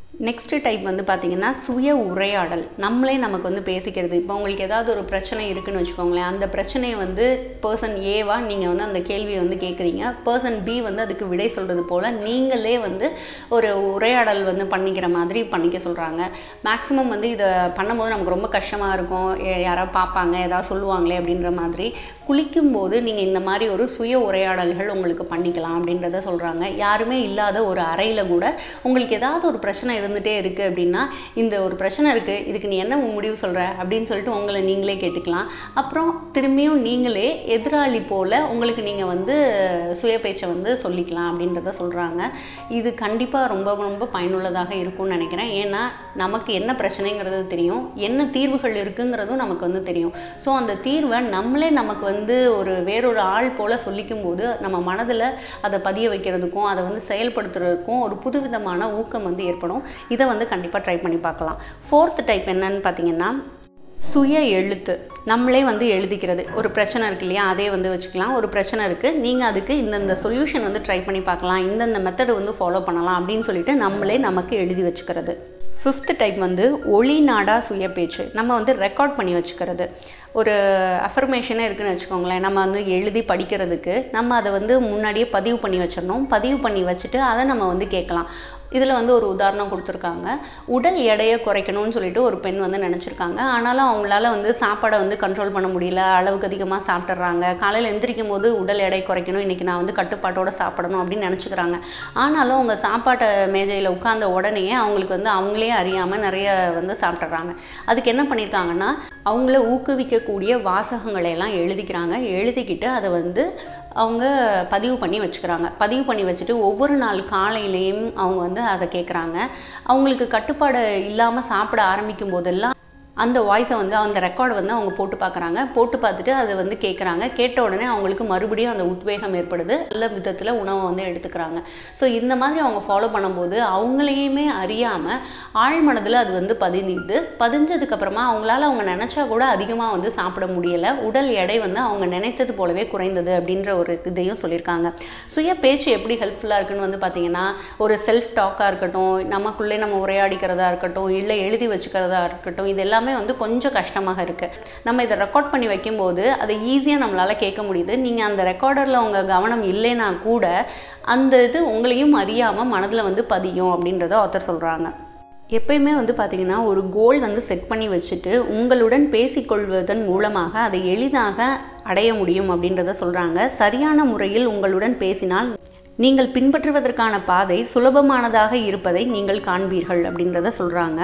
நெக்ஸ்ட் டைப் வந்து பார்த்திங்கன்னா சுய உரையாடல் நம்மளே நமக்கு வந்து பேசிக்கிறது இப்போ உங்களுக்கு ஏதாவது ஒரு பிரச்சனை இருக்குன்னு வச்சுக்கோங்களேன் அந்த பிரச்சனையை வந்து பர்சன் ஏவா நீங்கள் வந்து அந்த கேள்வியை வந்து கேட்குறீங்க பர்சன் பி வந்து அதுக்கு விடை சொல்கிறது போல் நீங்களே வந்து ஒரு உரையாடல் வந்து பண்ணிக்கிற மாதிரி பண்ணிக்க சொல்கிறாங்க மேக்ஸிமம் வந்து இதை பண்ணும்போது நமக்கு ரொம்ப கஷ்டமாக இருக்கும் யாராவது பார்ப்பாங்க ஏதாவது சொல்லுவாங்களே அப்படின்ற மாதிரி குளிக்கும்போது நீங்கள் இந்த மாதிரி ஒரு சுய உரையாடல்கள் உங்களுக்கு பண்ணிக்கலாம் அப்படின்றத சொல்கிறாங்க யாருமே இல்லாத ஒரு அறையில் கூட உங்களுக்கு ஏதாவது ஒரு பிரச்சனை இருந்துகிட்டே இருக்குது அப்படின்னா இந்த ஒரு பிரச்சனை இருக்குது இதுக்கு நீ என்ன முடிவு சொல்கிற அப்படின்னு சொல்லிட்டு உங்களை நீங்களே கேட்டுக்கலாம் அப்புறம் திரும்பியும் நீங்களே எதிராளி போல் உங்களுக்கு நீங்கள் வந்து சுய பேச்சை வந்து சொல்லிக்கலாம் அப்படின்றத சொல்கிறாங்க இது கண்டிப்பாக ரொம்ப ரொம்ப பயனுள்ளதாக இருக்கும்னு நினைக்கிறேன் ஏன்னா நமக்கு என்ன பிரச்சனைங்கிறது தெரியும் என்ன தீர்வுகள் இருக்குங்கிறதும் நமக்கு வந்து தெரியும் ஸோ அந்த தீர்வை நம்மளே நமக்கு வந்து ஒரு வேறொரு ஆள் போல் சொல்லிக்கும் போது நம்ம மனதில் அதை பதிய வைக்கிறதுக்கும் அதை வந்து செயல்படுத்துறதுக்கும் ஒரு புதுவிதமான ஊக்கம் வந்து ஏற்படும் இதை வந்து கண்டிப்பாக ட்ரை பண்ணி பார்க்கலாம் ஃபோர்த் டைப் என்னன்னு பார்த்தீங்கன்னா சுய எழுத்து நம்மளே வந்து எழுதிக்கிறது ஒரு பிரச்சனை இருக்கு இல்லையா அதே வந்து வச்சுக்கலாம் ஒரு பிரச்சனை இருக்குது நீங்கள் அதுக்கு இந்தந்த சொல்யூஷன் வந்து ட்ரை பண்ணி பார்க்கலாம் இந்தந்த மெத்தடு வந்து ஃபாலோ பண்ணலாம் அப்படின்னு சொல்லிட்டு நம்மளே நமக்கு எழுதி வச்சுக்கிறது ஃபிஃப்த் டைப் வந்து ஒளி நாடா சுய பேச்சு நம்ம வந்து ரெக்கார்ட் பண்ணி வச்சுக்கிறது ஒரு அஃபர்மேஷனே இருக்குன்னு வச்சுக்கோங்களேன் நம்ம வந்து எழுதி படிக்கிறதுக்கு நம்ம அதை வந்து முன்னாடியே பதிவு பண்ணி வச்சிடணும் பதிவு பண்ணி வச்சுட்டு அதை நம்ம வந்து கேட்கலாம் இதில் வந்து ஒரு உதாரணம் கொடுத்துருக்காங்க உடல் எடையை குறைக்கணும்னு சொல்லிட்டு ஒரு பெண் வந்து நினச்சிருக்காங்க ஆனாலும் அவங்களால வந்து சாப்பாடை வந்து கண்ட்ரோல் பண்ண முடியல அளவுக்கு அதிகமாக சாப்பிட்றாங்க காலையில் எந்திரிக்கும் போது உடல் எடை குறைக்கணும் இன்றைக்கி நான் வந்து கட்டுப்பாட்டோட சாப்பிடணும் அப்படின்னு நினச்சிக்கிறாங்க ஆனாலும் அவங்க சாப்பாட்டை மேஜையில் உட்கார்ந்த உடனே அவங்களுக்கு வந்து அவங்களே அறியாமல் நிறைய வந்து சாப்பிட்றாங்க அதுக்கு என்ன பண்ணியிருக்காங்கன்னா அவங்கள ஊக்குவிக்கக்கூடிய வாசகங்களை எல்லாம் எழுதிக்கிறாங்க எழுதிக்கிட்டு அதை வந்து அவங்க பதிவு பண்ணி வச்சுக்கிறாங்க பதிவு பண்ணி வச்சுட்டு ஒவ்வொரு நாள் காலையிலையும் அவங்க வந்து அதை கேட்குறாங்க அவங்களுக்கு கட்டுப்பாடு இல்லாமல் சாப்பிட ஆரம்பிக்கும் போதெல்லாம் அந்த வாய்ஸை வந்து அந்த ரெக்கார்டை வந்து அவங்க போட்டு பார்க்குறாங்க போட்டு பார்த்துட்டு அதை வந்து கேட்குறாங்க கேட்ட உடனே அவங்களுக்கு மறுபடியும் அந்த உத்வேகம் ஏற்படுது நல்ல விதத்தில் உணவை வந்து எடுத்துக்கிறாங்க ஸோ இந்த மாதிரி அவங்க ஃபாலோ பண்ணும்போது அவங்களையுமே அறியாமல் ஆழ்மனதில் அது வந்து பதிஞ்சுது பதிஞ்சதுக்கப்புறமா அவங்களால அவங்க நினச்சா கூட அதிகமாக வந்து சாப்பிட முடியலை உடல் எடை வந்து அவங்க நினைத்தது போலவே குறைந்தது அப்படின்ற ஒரு இதையும் சொல்லியிருக்காங்க சுய பேச்சு எப்படி ஹெல்ப்ஃபுல்லாக இருக்குன்னு வந்து பார்த்தீங்கன்னா ஒரு செல்ஃப் டாக்காக இருக்கட்டும் நமக்குள்ளே நம்ம உரையாடிக்கிறதா இருக்கட்டும் இல்லை எழுதி வச்சுக்கிறதா இருக்கட்டும் இது எல்லாமே வந்து கொஞ்சம் கஷ்டமாக இருக்குது நம்ம இதை ரெக்கார்ட் பண்ணி வைக்கும்போது அதை ஈஸியாக நம்மளால் கேட்க முடியுது நீங்கள் அந்த ரெக்கார்டரில் உங்கள் கவனம் இல்லைன்னா கூட அந்த இது உங்களையும் அறியாமல் மனதில் வந்து பதியும் அப்படின்றத ஆத்தர் சொல்கிறாங்க எப்பயுமே வந்து பார்த்திங்கன்னா ஒரு கோல் வந்து செட் பண்ணி வச்சுட்டு உங்களுடன் பேசிக்கொள்வதன் மூலமாக அதை எளிதாக அடைய முடியும் அப்படின்றத சொல்கிறாங்க சரியான முறையில் உங்களுடன் பேசினால் நீங்கள் பின்பற்றுவதற்கான பாதை சுலபமானதாக இருப்பதை நீங்கள் காண்பீர்கள் அப்படின்றத சொல்கிறாங்க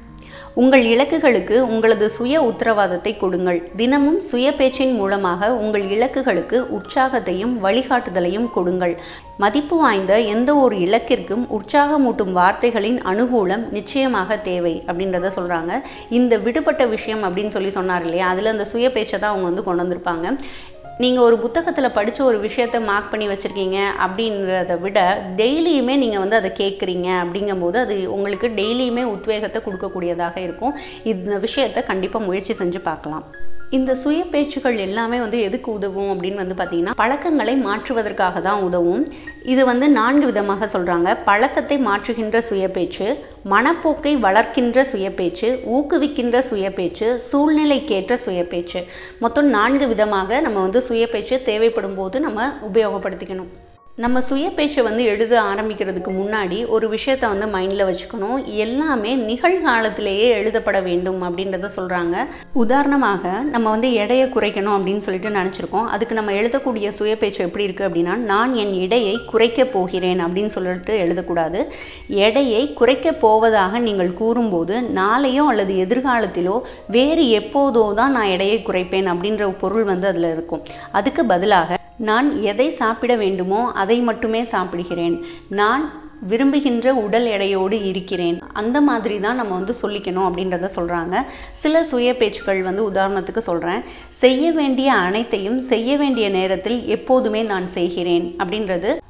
உங்கள் இலக்குகளுக்கு உங்களது சுய உத்தரவாதத்தை கொடுங்கள் தினமும் சுய பேச்சின் மூலமாக உங்கள் இலக்குகளுக்கு உற்சாகத்தையும் வழிகாட்டுதலையும் கொடுங்கள் மதிப்பு வாய்ந்த எந்த ஒரு இலக்கிற்கும் உற்சாகமூட்டும் வார்த்தைகளின் அனுகூலம் நிச்சயமாக தேவை அப்படின்றத சொல்கிறாங்க இந்த விடுபட்ட விஷயம் அப்படின்னு சொல்லி சொன்னார் இல்லையா அதில் அந்த சுய பேச்சை தான் அவங்க வந்து கொண்டு வந்திருப்பாங்க நீங்கள் ஒரு புத்தகத்தில் படித்த ஒரு விஷயத்தை மார்க் பண்ணி வச்சுருக்கீங்க அப்படின்றத விட டெய்லியுமே நீங்கள் வந்து அதை கேட்குறீங்க அப்படிங்கும்போது அது உங்களுக்கு டெய்லியுமே உத்வேகத்தை கொடுக்கக்கூடியதாக இருக்கும் இந்த விஷயத்தை கண்டிப்பாக முயற்சி செஞ்சு பார்க்கலாம் இந்த சுய பேச்சுகள் எல்லாமே வந்து எதுக்கு உதவும் அப்படின்னு வந்து பார்த்தீங்கன்னா பழக்கங்களை மாற்றுவதற்காக தான் உதவும் இது வந்து நான்கு விதமாக சொல்கிறாங்க பழக்கத்தை மாற்றுகின்ற சுய பேச்சு மனப்போக்கை வளர்க்கின்ற சுய பேச்சு ஊக்குவிக்கின்ற சுய பேச்சு சூழ்நிலைக்கேற்ற சுய பேச்சு மொத்தம் நான்கு விதமாக நம்ம வந்து சுய பேச்சு தேவைப்படும் போது நம்ம உபயோகப்படுத்திக்கணும் நம்ம சுய பேச்சை வந்து எழுத ஆரம்பிக்கிறதுக்கு முன்னாடி ஒரு விஷயத்த வந்து மைண்டில் வச்சுக்கணும் எல்லாமே நிகழ்காலத்திலேயே எழுதப்பட வேண்டும் அப்படின்றத சொல்கிறாங்க உதாரணமாக நம்ம வந்து எடையை குறைக்கணும் அப்படின்னு சொல்லிட்டு நினச்சிருக்கோம் அதுக்கு நம்ம எழுதக்கூடிய சுய பேச்சு எப்படி இருக்குது அப்படின்னா நான் என் எடையை குறைக்கப் போகிறேன் அப்படின்னு சொல்லிட்டு எழுதக்கூடாது எடையை குறைக்கப் போவதாக நீங்கள் கூறும்போது நாளையோ அல்லது எதிர்காலத்திலோ வேறு எப்போதோ தான் நான் எடையை குறைப்பேன் அப்படின்ற பொருள் வந்து அதில் இருக்கும் அதுக்கு பதிலாக நான் எதை சாப்பிட வேண்டுமோ அதை மட்டுமே சாப்பிடுகிறேன் நான் விரும்புகின்ற உடல் எடையோடு இருக்கிறேன் அந்த மாதிரி தான் நம்ம வந்து சொல்லிக்கணும் அப்படின்றத சொல்கிறாங்க சில சுய பேச்சுக்கள் வந்து உதாரணத்துக்கு சொல்கிறேன் செய்ய வேண்டிய அனைத்தையும் செய்ய வேண்டிய நேரத்தில் எப்போதுமே நான் செய்கிறேன் அப்படின்றது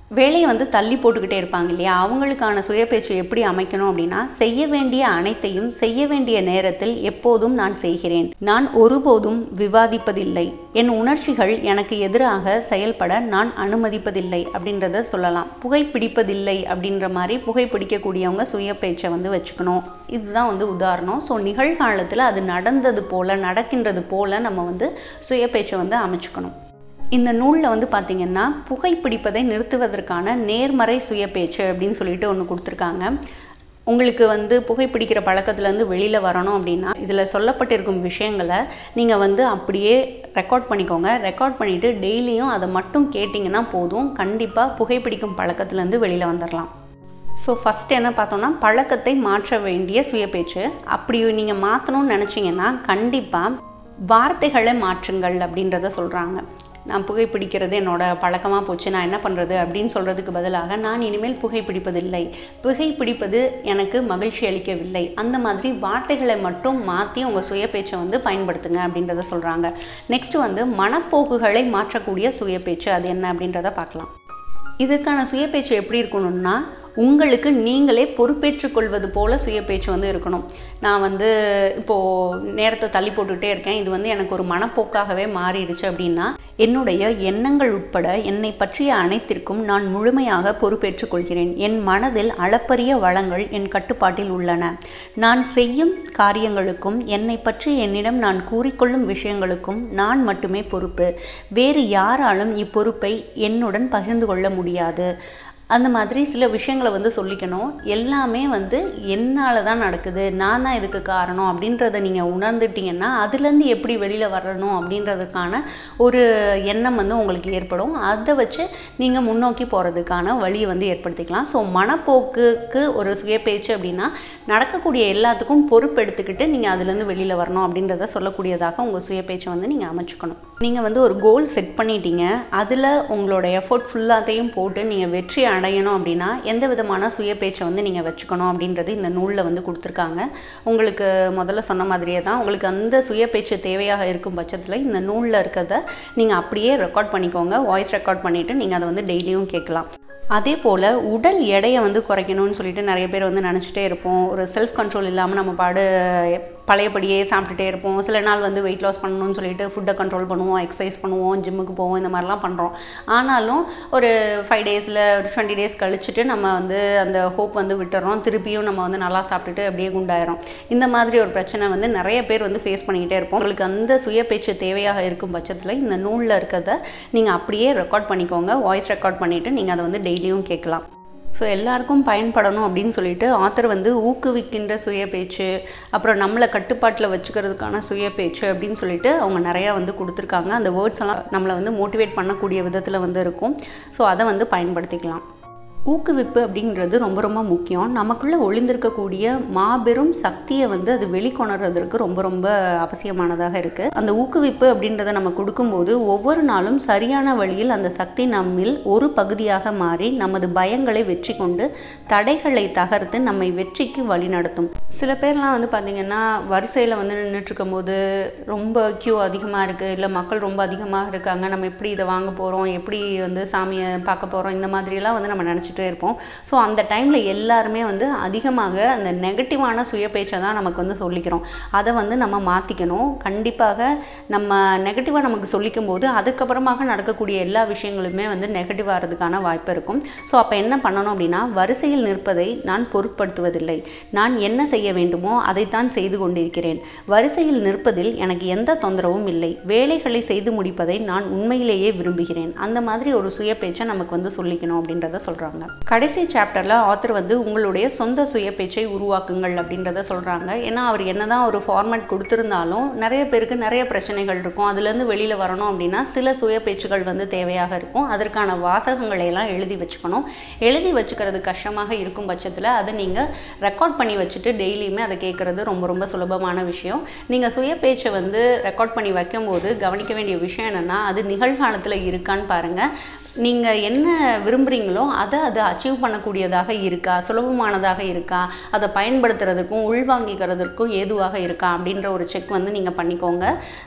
வேலையை வந்து தள்ளி போட்டுக்கிட்டே இருப்பாங்க இல்லையா அவங்களுக்கான சுயபேச்சு எப்படி அமைக்கணும் அப்படின்னா செய்ய வேண்டிய அனைத்தையும் செய்ய வேண்டிய நேரத்தில் எப்போதும் நான் செய்கிறேன் நான் ஒருபோதும் விவாதிப்பதில்லை என் உணர்ச்சிகள் எனக்கு எதிராக செயல்பட நான் அனுமதிப்பதில்லை அப்படின்றத சொல்லலாம் புகைப்பிடிப்பதில்லை அப்படின்ற மாதிரி புகைப்பிடிக்கக்கூடியவங்க சுயபேச்சை வந்து வச்சுக்கணும் இதுதான் வந்து உதாரணம் ஸோ நிகழ்காலத்தில் அது நடந்தது போல் நடக்கின்றது போல் நம்ம வந்து சுயபேச்சை வந்து அமைச்சுக்கணும் இந்த நூலில் வந்து பார்த்திங்கன்னா புகைப்பிடிப்பதை நிறுத்துவதற்கான நேர்மறை சுயபேச்சு அப்படின்னு சொல்லிட்டு ஒன்று கொடுத்துருக்காங்க உங்களுக்கு வந்து புகைப்பிடிக்கிற பழக்கத்துலேருந்து வெளியில் வரணும் அப்படின்னா இதில் சொல்லப்பட்டிருக்கும் விஷயங்களை நீங்கள் வந்து அப்படியே ரெக்கார்ட் பண்ணிக்கோங்க ரெக்கார்ட் பண்ணிவிட்டு டெய்லியும் அதை மட்டும் கேட்டிங்கன்னா போதும் கண்டிப்பாக புகைப்பிடிக்கும் பழக்கத்துலேருந்து வெளியில் வந்துடலாம் ஸோ ஃபஸ்ட் என்ன பார்த்தோம்னா பழக்கத்தை மாற்ற வேண்டிய சுயபேச்சு அப்படி நீங்கள் மாற்றணும்னு நினச்சிங்கன்னா கண்டிப்பாக வார்த்தைகளை மாற்றுங்கள் அப்படின்றத சொல்கிறாங்க நான் புகைப்பிடிக்கிறது என்னோட பழக்கமாக போச்சு நான் என்ன பண்ணுறது அப்படின்னு சொல்கிறதுக்கு பதிலாக நான் இனிமேல் புகைப்பிடிப்பதில்லை புகைப்பிடிப்பது எனக்கு மகிழ்ச்சி அளிக்கவில்லை அந்த மாதிரி வார்த்தைகளை மட்டும் மாற்றி உங்கள் சுயபேச்சை வந்து பயன்படுத்துங்க அப்படின்றத சொல்கிறாங்க நெக்ஸ்ட் வந்து மனப்போக்குகளை மாற்றக்கூடிய சுயபேச்சு அது என்ன அப்படின்றத பார்க்கலாம் இதற்கான சுயபேச்சு எப்படி இருக்கணும்னா உங்களுக்கு நீங்களே பொறுப்பேற்றுக் கொள்வது போல சுயபேச்சு வந்து இருக்கணும் நான் வந்து இப்போது நேரத்தை தள்ளி போட்டுகிட்டே இருக்கேன் இது வந்து எனக்கு ஒரு மனப்போக்காகவே மாறிடுச்சு அப்படின்னா என்னுடைய எண்ணங்கள் உட்பட என்னை பற்றிய அனைத்திற்கும் நான் முழுமையாக பொறுப்பேற்றுக் கொள்கிறேன் என் மனதில் அளப்பரிய வளங்கள் என் கட்டுப்பாட்டில் உள்ளன நான் செய்யும் காரியங்களுக்கும் என்னை பற்றி என்னிடம் நான் கூறிக்கொள்ளும் விஷயங்களுக்கும் நான் மட்டுமே பொறுப்பு வேறு யாராலும் இப்பொறுப்பை என்னுடன் பகிர்ந்து கொள்ள முடியாது அந்த மாதிரி சில விஷயங்களை வந்து சொல்லிக்கணும் எல்லாமே வந்து என்னால் தான் நடக்குது நான் தான் இதுக்கு காரணம் அப்படின்றத நீங்கள் உணர்ந்துட்டீங்கன்னா அதுலேருந்து எப்படி வெளியில் வரணும் அப்படின்றதுக்கான ஒரு எண்ணம் வந்து உங்களுக்கு ஏற்படும் அதை வச்சு நீங்கள் முன்னோக்கி போகிறதுக்கான வழியை வந்து ஏற்படுத்திக்கலாம் ஸோ மனப்போக்குக்கு ஒரு சுயபேச்சு அப்படின்னா நடக்கக்கூடிய எல்லாத்துக்கும் பொறுப்பெடுத்துக்கிட்டு நீங்கள் அதுலேருந்து வெளியில் வரணும் அப்படின்றத சொல்லக்கூடியதாக உங்கள் சுயபேச்சை வந்து நீங்கள் அமைச்சுக்கணும் நீங்கள் வந்து ஒரு கோல் செட் பண்ணிட்டீங்க அதில் உங்களோட எஃபோர்ட் ஃபுல்லாத்தையும் போட்டு நீங்கள் வெற்றி அடையணும் அப்படின்னா எந்த விதமான சுய பேச்சை வந்து நீங்கள் வச்சுக்கணும் அப்படின்றது இந்த நூலில் வந்து கொடுத்துருக்காங்க உங்களுக்கு முதல்ல சொன்ன மாதிரியே தான் உங்களுக்கு அந்த சுய பேச்சு தேவையாக இருக்கும் பட்சத்தில் இந்த நூலில் இருக்கிறத நீங்கள் அப்படியே ரெக்கார்ட் பண்ணிக்கோங்க வாய்ஸ் ரெக்கார்ட் பண்ணிவிட்டு நீங்கள் அதை வந்து டெய்லியும் கேட்கலாம் அதே போல் உடல் எடையை வந்து குறைக்கணும்னு சொல்லிட்டு நிறைய பேர் வந்து நினச்சிட்டே இருப்போம் ஒரு செல்ஃப் கண்ட்ரோல் இல்லாமல் நம்ம பாடு பழையபடியே சாப்பிட்டுட்டே இருப்போம் சில நாள் வந்து வெயிட் லாஸ் பண்ணணும்னு சொல்லிட்டு ஃபுட்டை கண்ட்ரோல் பண்ணுவோம் எக்ஸசைஸ் பண்ணுவோம் ஜிம்முக்கு போவோம் இந்த மாதிரிலாம் பண்ணுறோம் ஆனாலும் ஒரு ஃபைவ் டேஸில் ஒரு டுவெண்ட்டி டேஸ் கழிச்சுட்டு நம்ம வந்து அந்த ஹோப் வந்து விட்டுறோம் திருப்பியும் நம்ம வந்து நல்லா சாப்பிட்டுட்டு அப்படியே குண்டாயிரும் இந்த மாதிரி ஒரு பிரச்சனை வந்து நிறைய பேர் வந்து ஃபேஸ் பண்ணிக்கிட்டே இருப்போம் உங்களுக்கு அந்த சுய பேச்சு தேவையாக இருக்கும் பட்சத்தில் இந்த நூலில் இருக்கிறத நீங்கள் அப்படியே ரெக்கார்ட் பண்ணிக்கோங்க வாய்ஸ் ரெக்கார்ட் பண்ணிவிட்டு நீங்கள் அதை வந்து டெய்லியும் கேட்கலாம் ஸோ எல்லாருக்கும் பயன்படணும் அப்படின்னு சொல்லிட்டு ஆத்தர் வந்து ஊக்குவிக்கின்ற சுய பேச்சு அப்புறம் நம்மளை கட்டுப்பாட்டில் வச்சுக்கிறதுக்கான சுய பேச்சு அப்படின்னு சொல்லிட்டு அவங்க நிறையா வந்து கொடுத்துருக்காங்க அந்த வேர்ட்ஸ் எல்லாம் நம்மளை வந்து மோட்டிவேட் பண்ணக்கூடிய விதத்தில் வந்து இருக்கும் ஸோ அதை வந்து பயன்படுத்திக்கலாம் ஊக்குவிப்பு அப்படின்றது ரொம்ப ரொம்ப முக்கியம் நமக்குள்ளே ஒளிந்திருக்கக்கூடிய மாபெரும் சக்தியை வந்து அது வெளிக்கொணர்றதற்கு ரொம்ப ரொம்ப அவசியமானதாக இருக்குது அந்த ஊக்குவிப்பு அப்படின்றத நம்ம கொடுக்கும்போது ஒவ்வொரு நாளும் சரியான வழியில் அந்த சக்தி நம்மில் ஒரு பகுதியாக மாறி நமது பயங்களை வெற்றி கொண்டு தடைகளை தகர்த்து நம்மை வெற்றிக்கு வழிநடத்தும் சில பேர்லாம் வந்து பார்த்திங்கன்னா வரிசையில் வந்து நின்றுட்டு இருக்கும்போது ரொம்ப க்யூ அதிகமாக இருக்குது இல்லை மக்கள் ரொம்ப அதிகமாக இருக்காங்க நம்ம எப்படி இதை வாங்க போகிறோம் எப்படி வந்து சாமியை பார்க்க போகிறோம் இந்த மாதிரியெல்லாம் வந்து நம்ம நினச்சிட்டு நினச்சிட்டே இருப்போம் ஸோ அந்த டைமில் எல்லாருமே வந்து அதிகமாக அந்த நெகட்டிவான சுய பேச்சை தான் நமக்கு வந்து சொல்லிக்கிறோம் அதை வந்து நம்ம மாற்றிக்கணும் கண்டிப்பாக நம்ம நெகட்டிவாக நமக்கு சொல்லிக்கும் போது அதுக்கப்புறமாக நடக்கக்கூடிய எல்லா விஷயங்களுமே வந்து நெகட்டிவ் ஆகிறதுக்கான வாய்ப்பு இருக்கும் ஸோ அப்போ என்ன பண்ணணும் அப்படின்னா வரிசையில் நிற்பதை நான் பொருட்படுத்துவதில்லை நான் என்ன செய்ய வேண்டுமோ அதைத்தான் செய்து கொண்டிருக்கிறேன் வரிசையில் நிற்பதில் எனக்கு எந்த தொந்தரவும் இல்லை வேலைகளை செய்து முடிப்பதை நான் உண்மையிலேயே விரும்புகிறேன் அந்த மாதிரி ஒரு சுய பேச்சை நமக்கு வந்து சொல்லிக்கணும் அப்படின்றத சொல்கிறாங்க கடைசி சாப்டரில் ஆத்தர் வந்து உங்களுடைய சொந்த சுய பேச்சை உருவாக்குங்கள் அப்படின்றத சொல்கிறாங்க ஏன்னா அவர் என்னதான் ஒரு ஃபார்மேட் கொடுத்துருந்தாலும் நிறைய பேருக்கு நிறைய பிரச்சனைகள் இருக்கும் அதுலேருந்து வெளியில் வரணும் அப்படின்னா சில சுய பேச்சுகள் வந்து தேவையாக இருக்கும் அதற்கான வாசகங்களை எல்லாம் எழுதி வச்சுக்கணும் எழுதி வச்சுக்கிறது கஷ்டமாக இருக்கும் பட்சத்தில் அதை நீங்கள் ரெக்கார்ட் பண்ணி வச்சுட்டு டெய்லியுமே அதை கேட்குறது ரொம்ப ரொம்ப சுலபமான விஷயம் நீங்கள் சுய பேச்சை வந்து ரெக்கார்ட் பண்ணி வைக்கும்போது கவனிக்க வேண்டிய விஷயம் என்னென்னா அது நிகழ்காலத்தில் இருக்கான்னு பாருங்கள் நீங்கள் என்ன விரும்புகிறீங்களோ அதை அதை அச்சீவ் பண்ணக்கூடியதாக இருக்கா சுலபமானதாக இருக்கா அதை பயன்படுத்துறதுக்கும் உள்வாங்கிக்கிறதுக்கும் ஏதுவாக இருக்கா அப்படின்ற ஒரு செக் வந்து நீங்கள் பண்ணிக்கோங்க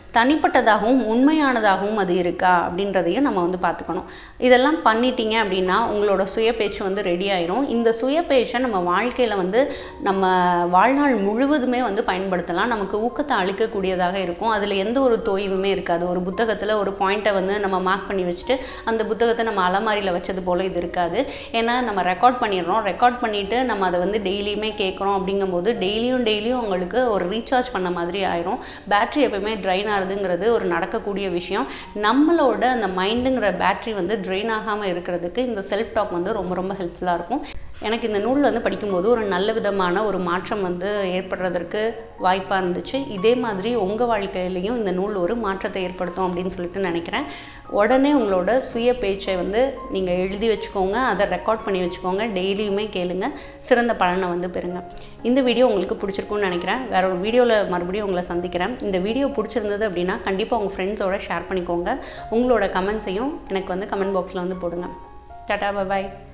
தனிப்பட்டதாகவும் உண்மையானதாகவும் அது இருக்கா அப்படின்றதையும் நம்ம வந்து பார்த்துக்கணும் இதெல்லாம் பண்ணிட்டீங்க அப்படின்னா உங்களோட சுய பேச்சு வந்து ரெடி ஆயிரும் இந்த சுய பேச்சை நம்ம வாழ்க்கையில் வந்து நம்ம வாழ்நாள் முழுவதுமே வந்து பயன்படுத்தலாம் நமக்கு ஊக்கத்தை அளிக்கக்கூடியதாக இருக்கும் அதில் எந்த ஒரு தொய்வுமே இருக்காது ஒரு புத்தகத்தில் ஒரு பாயிண்ட்டை வந்து நம்ம மார்க் பண்ணி வச்சுட்டு அந்த புத்தகத்தை நம்ம அலமாரியில் வச்சது போல் இது இருக்காது ஏன்னா நம்ம ரெக்கார்ட் பண்ணிடுறோம் ரெக்கார்ட் பண்ணிவிட்டு நம்ம அதை வந்து டெய்லியுமே கேட்குறோம் அப்படிங்கும்போது டெய்லியும் டெய்லியும் உங்களுக்கு ஒரு ரீசார்ஜ் பண்ண மாதிரி ஆயிரும் பேட்ரி எப்பயுமே ட்ரைன் ஆகுதுங்கிறது ஒரு நடக்கக்கூடிய விஷயம் நம்மளோட அந்த மைண்டுங்கிற பேட்ரி வந்து ட்ரெயின் ஆகாமல் இருக்கிறதுக்கு இந்த செல்ஃப் டாக் வந்து ரொம்ப ரொம்ப ஹெல்ப்ஃபுல்லாக இருக்கும் எனக்கு இந்த நூல் வந்து படிக்கும்போது ஒரு நல்ல விதமான ஒரு மாற்றம் வந்து ஏற்படுறதற்கு வாய்ப்பாக இருந்துச்சு இதே மாதிரி உங்கள் வாழ்க்கையிலையும் இந்த நூல் ஒரு மாற்றத்தை ஏற்படுத்தும் அப்படின்னு சொல்லிட்டு நினைக்கிறேன் உடனே உங்களோட சுய பேச்சை வந்து நீங்கள் எழுதி வச்சுக்கோங்க அதை ரெக்கார்ட் பண்ணி வச்சுக்கோங்க டெய்லியுமே கேளுங்க சிறந்த பலனை வந்து பெறுங்க இந்த வீடியோ உங்களுக்கு பிடிச்சிருக்கும்னு நினைக்கிறேன் வேற ஒரு வீடியோவில் மறுபடியும் உங்களை சந்திக்கிறேன் இந்த வீடியோ பிடிச்சிருந்தது அப்படின்னா கண்டிப்பாக உங்கள் ஃப்ரெண்ட்ஸோட ஷேர் பண்ணிக்கோங்க உங்களோட கமெண்ட்ஸையும் எனக்கு வந்து கமெண்ட் பாக்ஸில் வந்து போடுங்க டாடா பாய்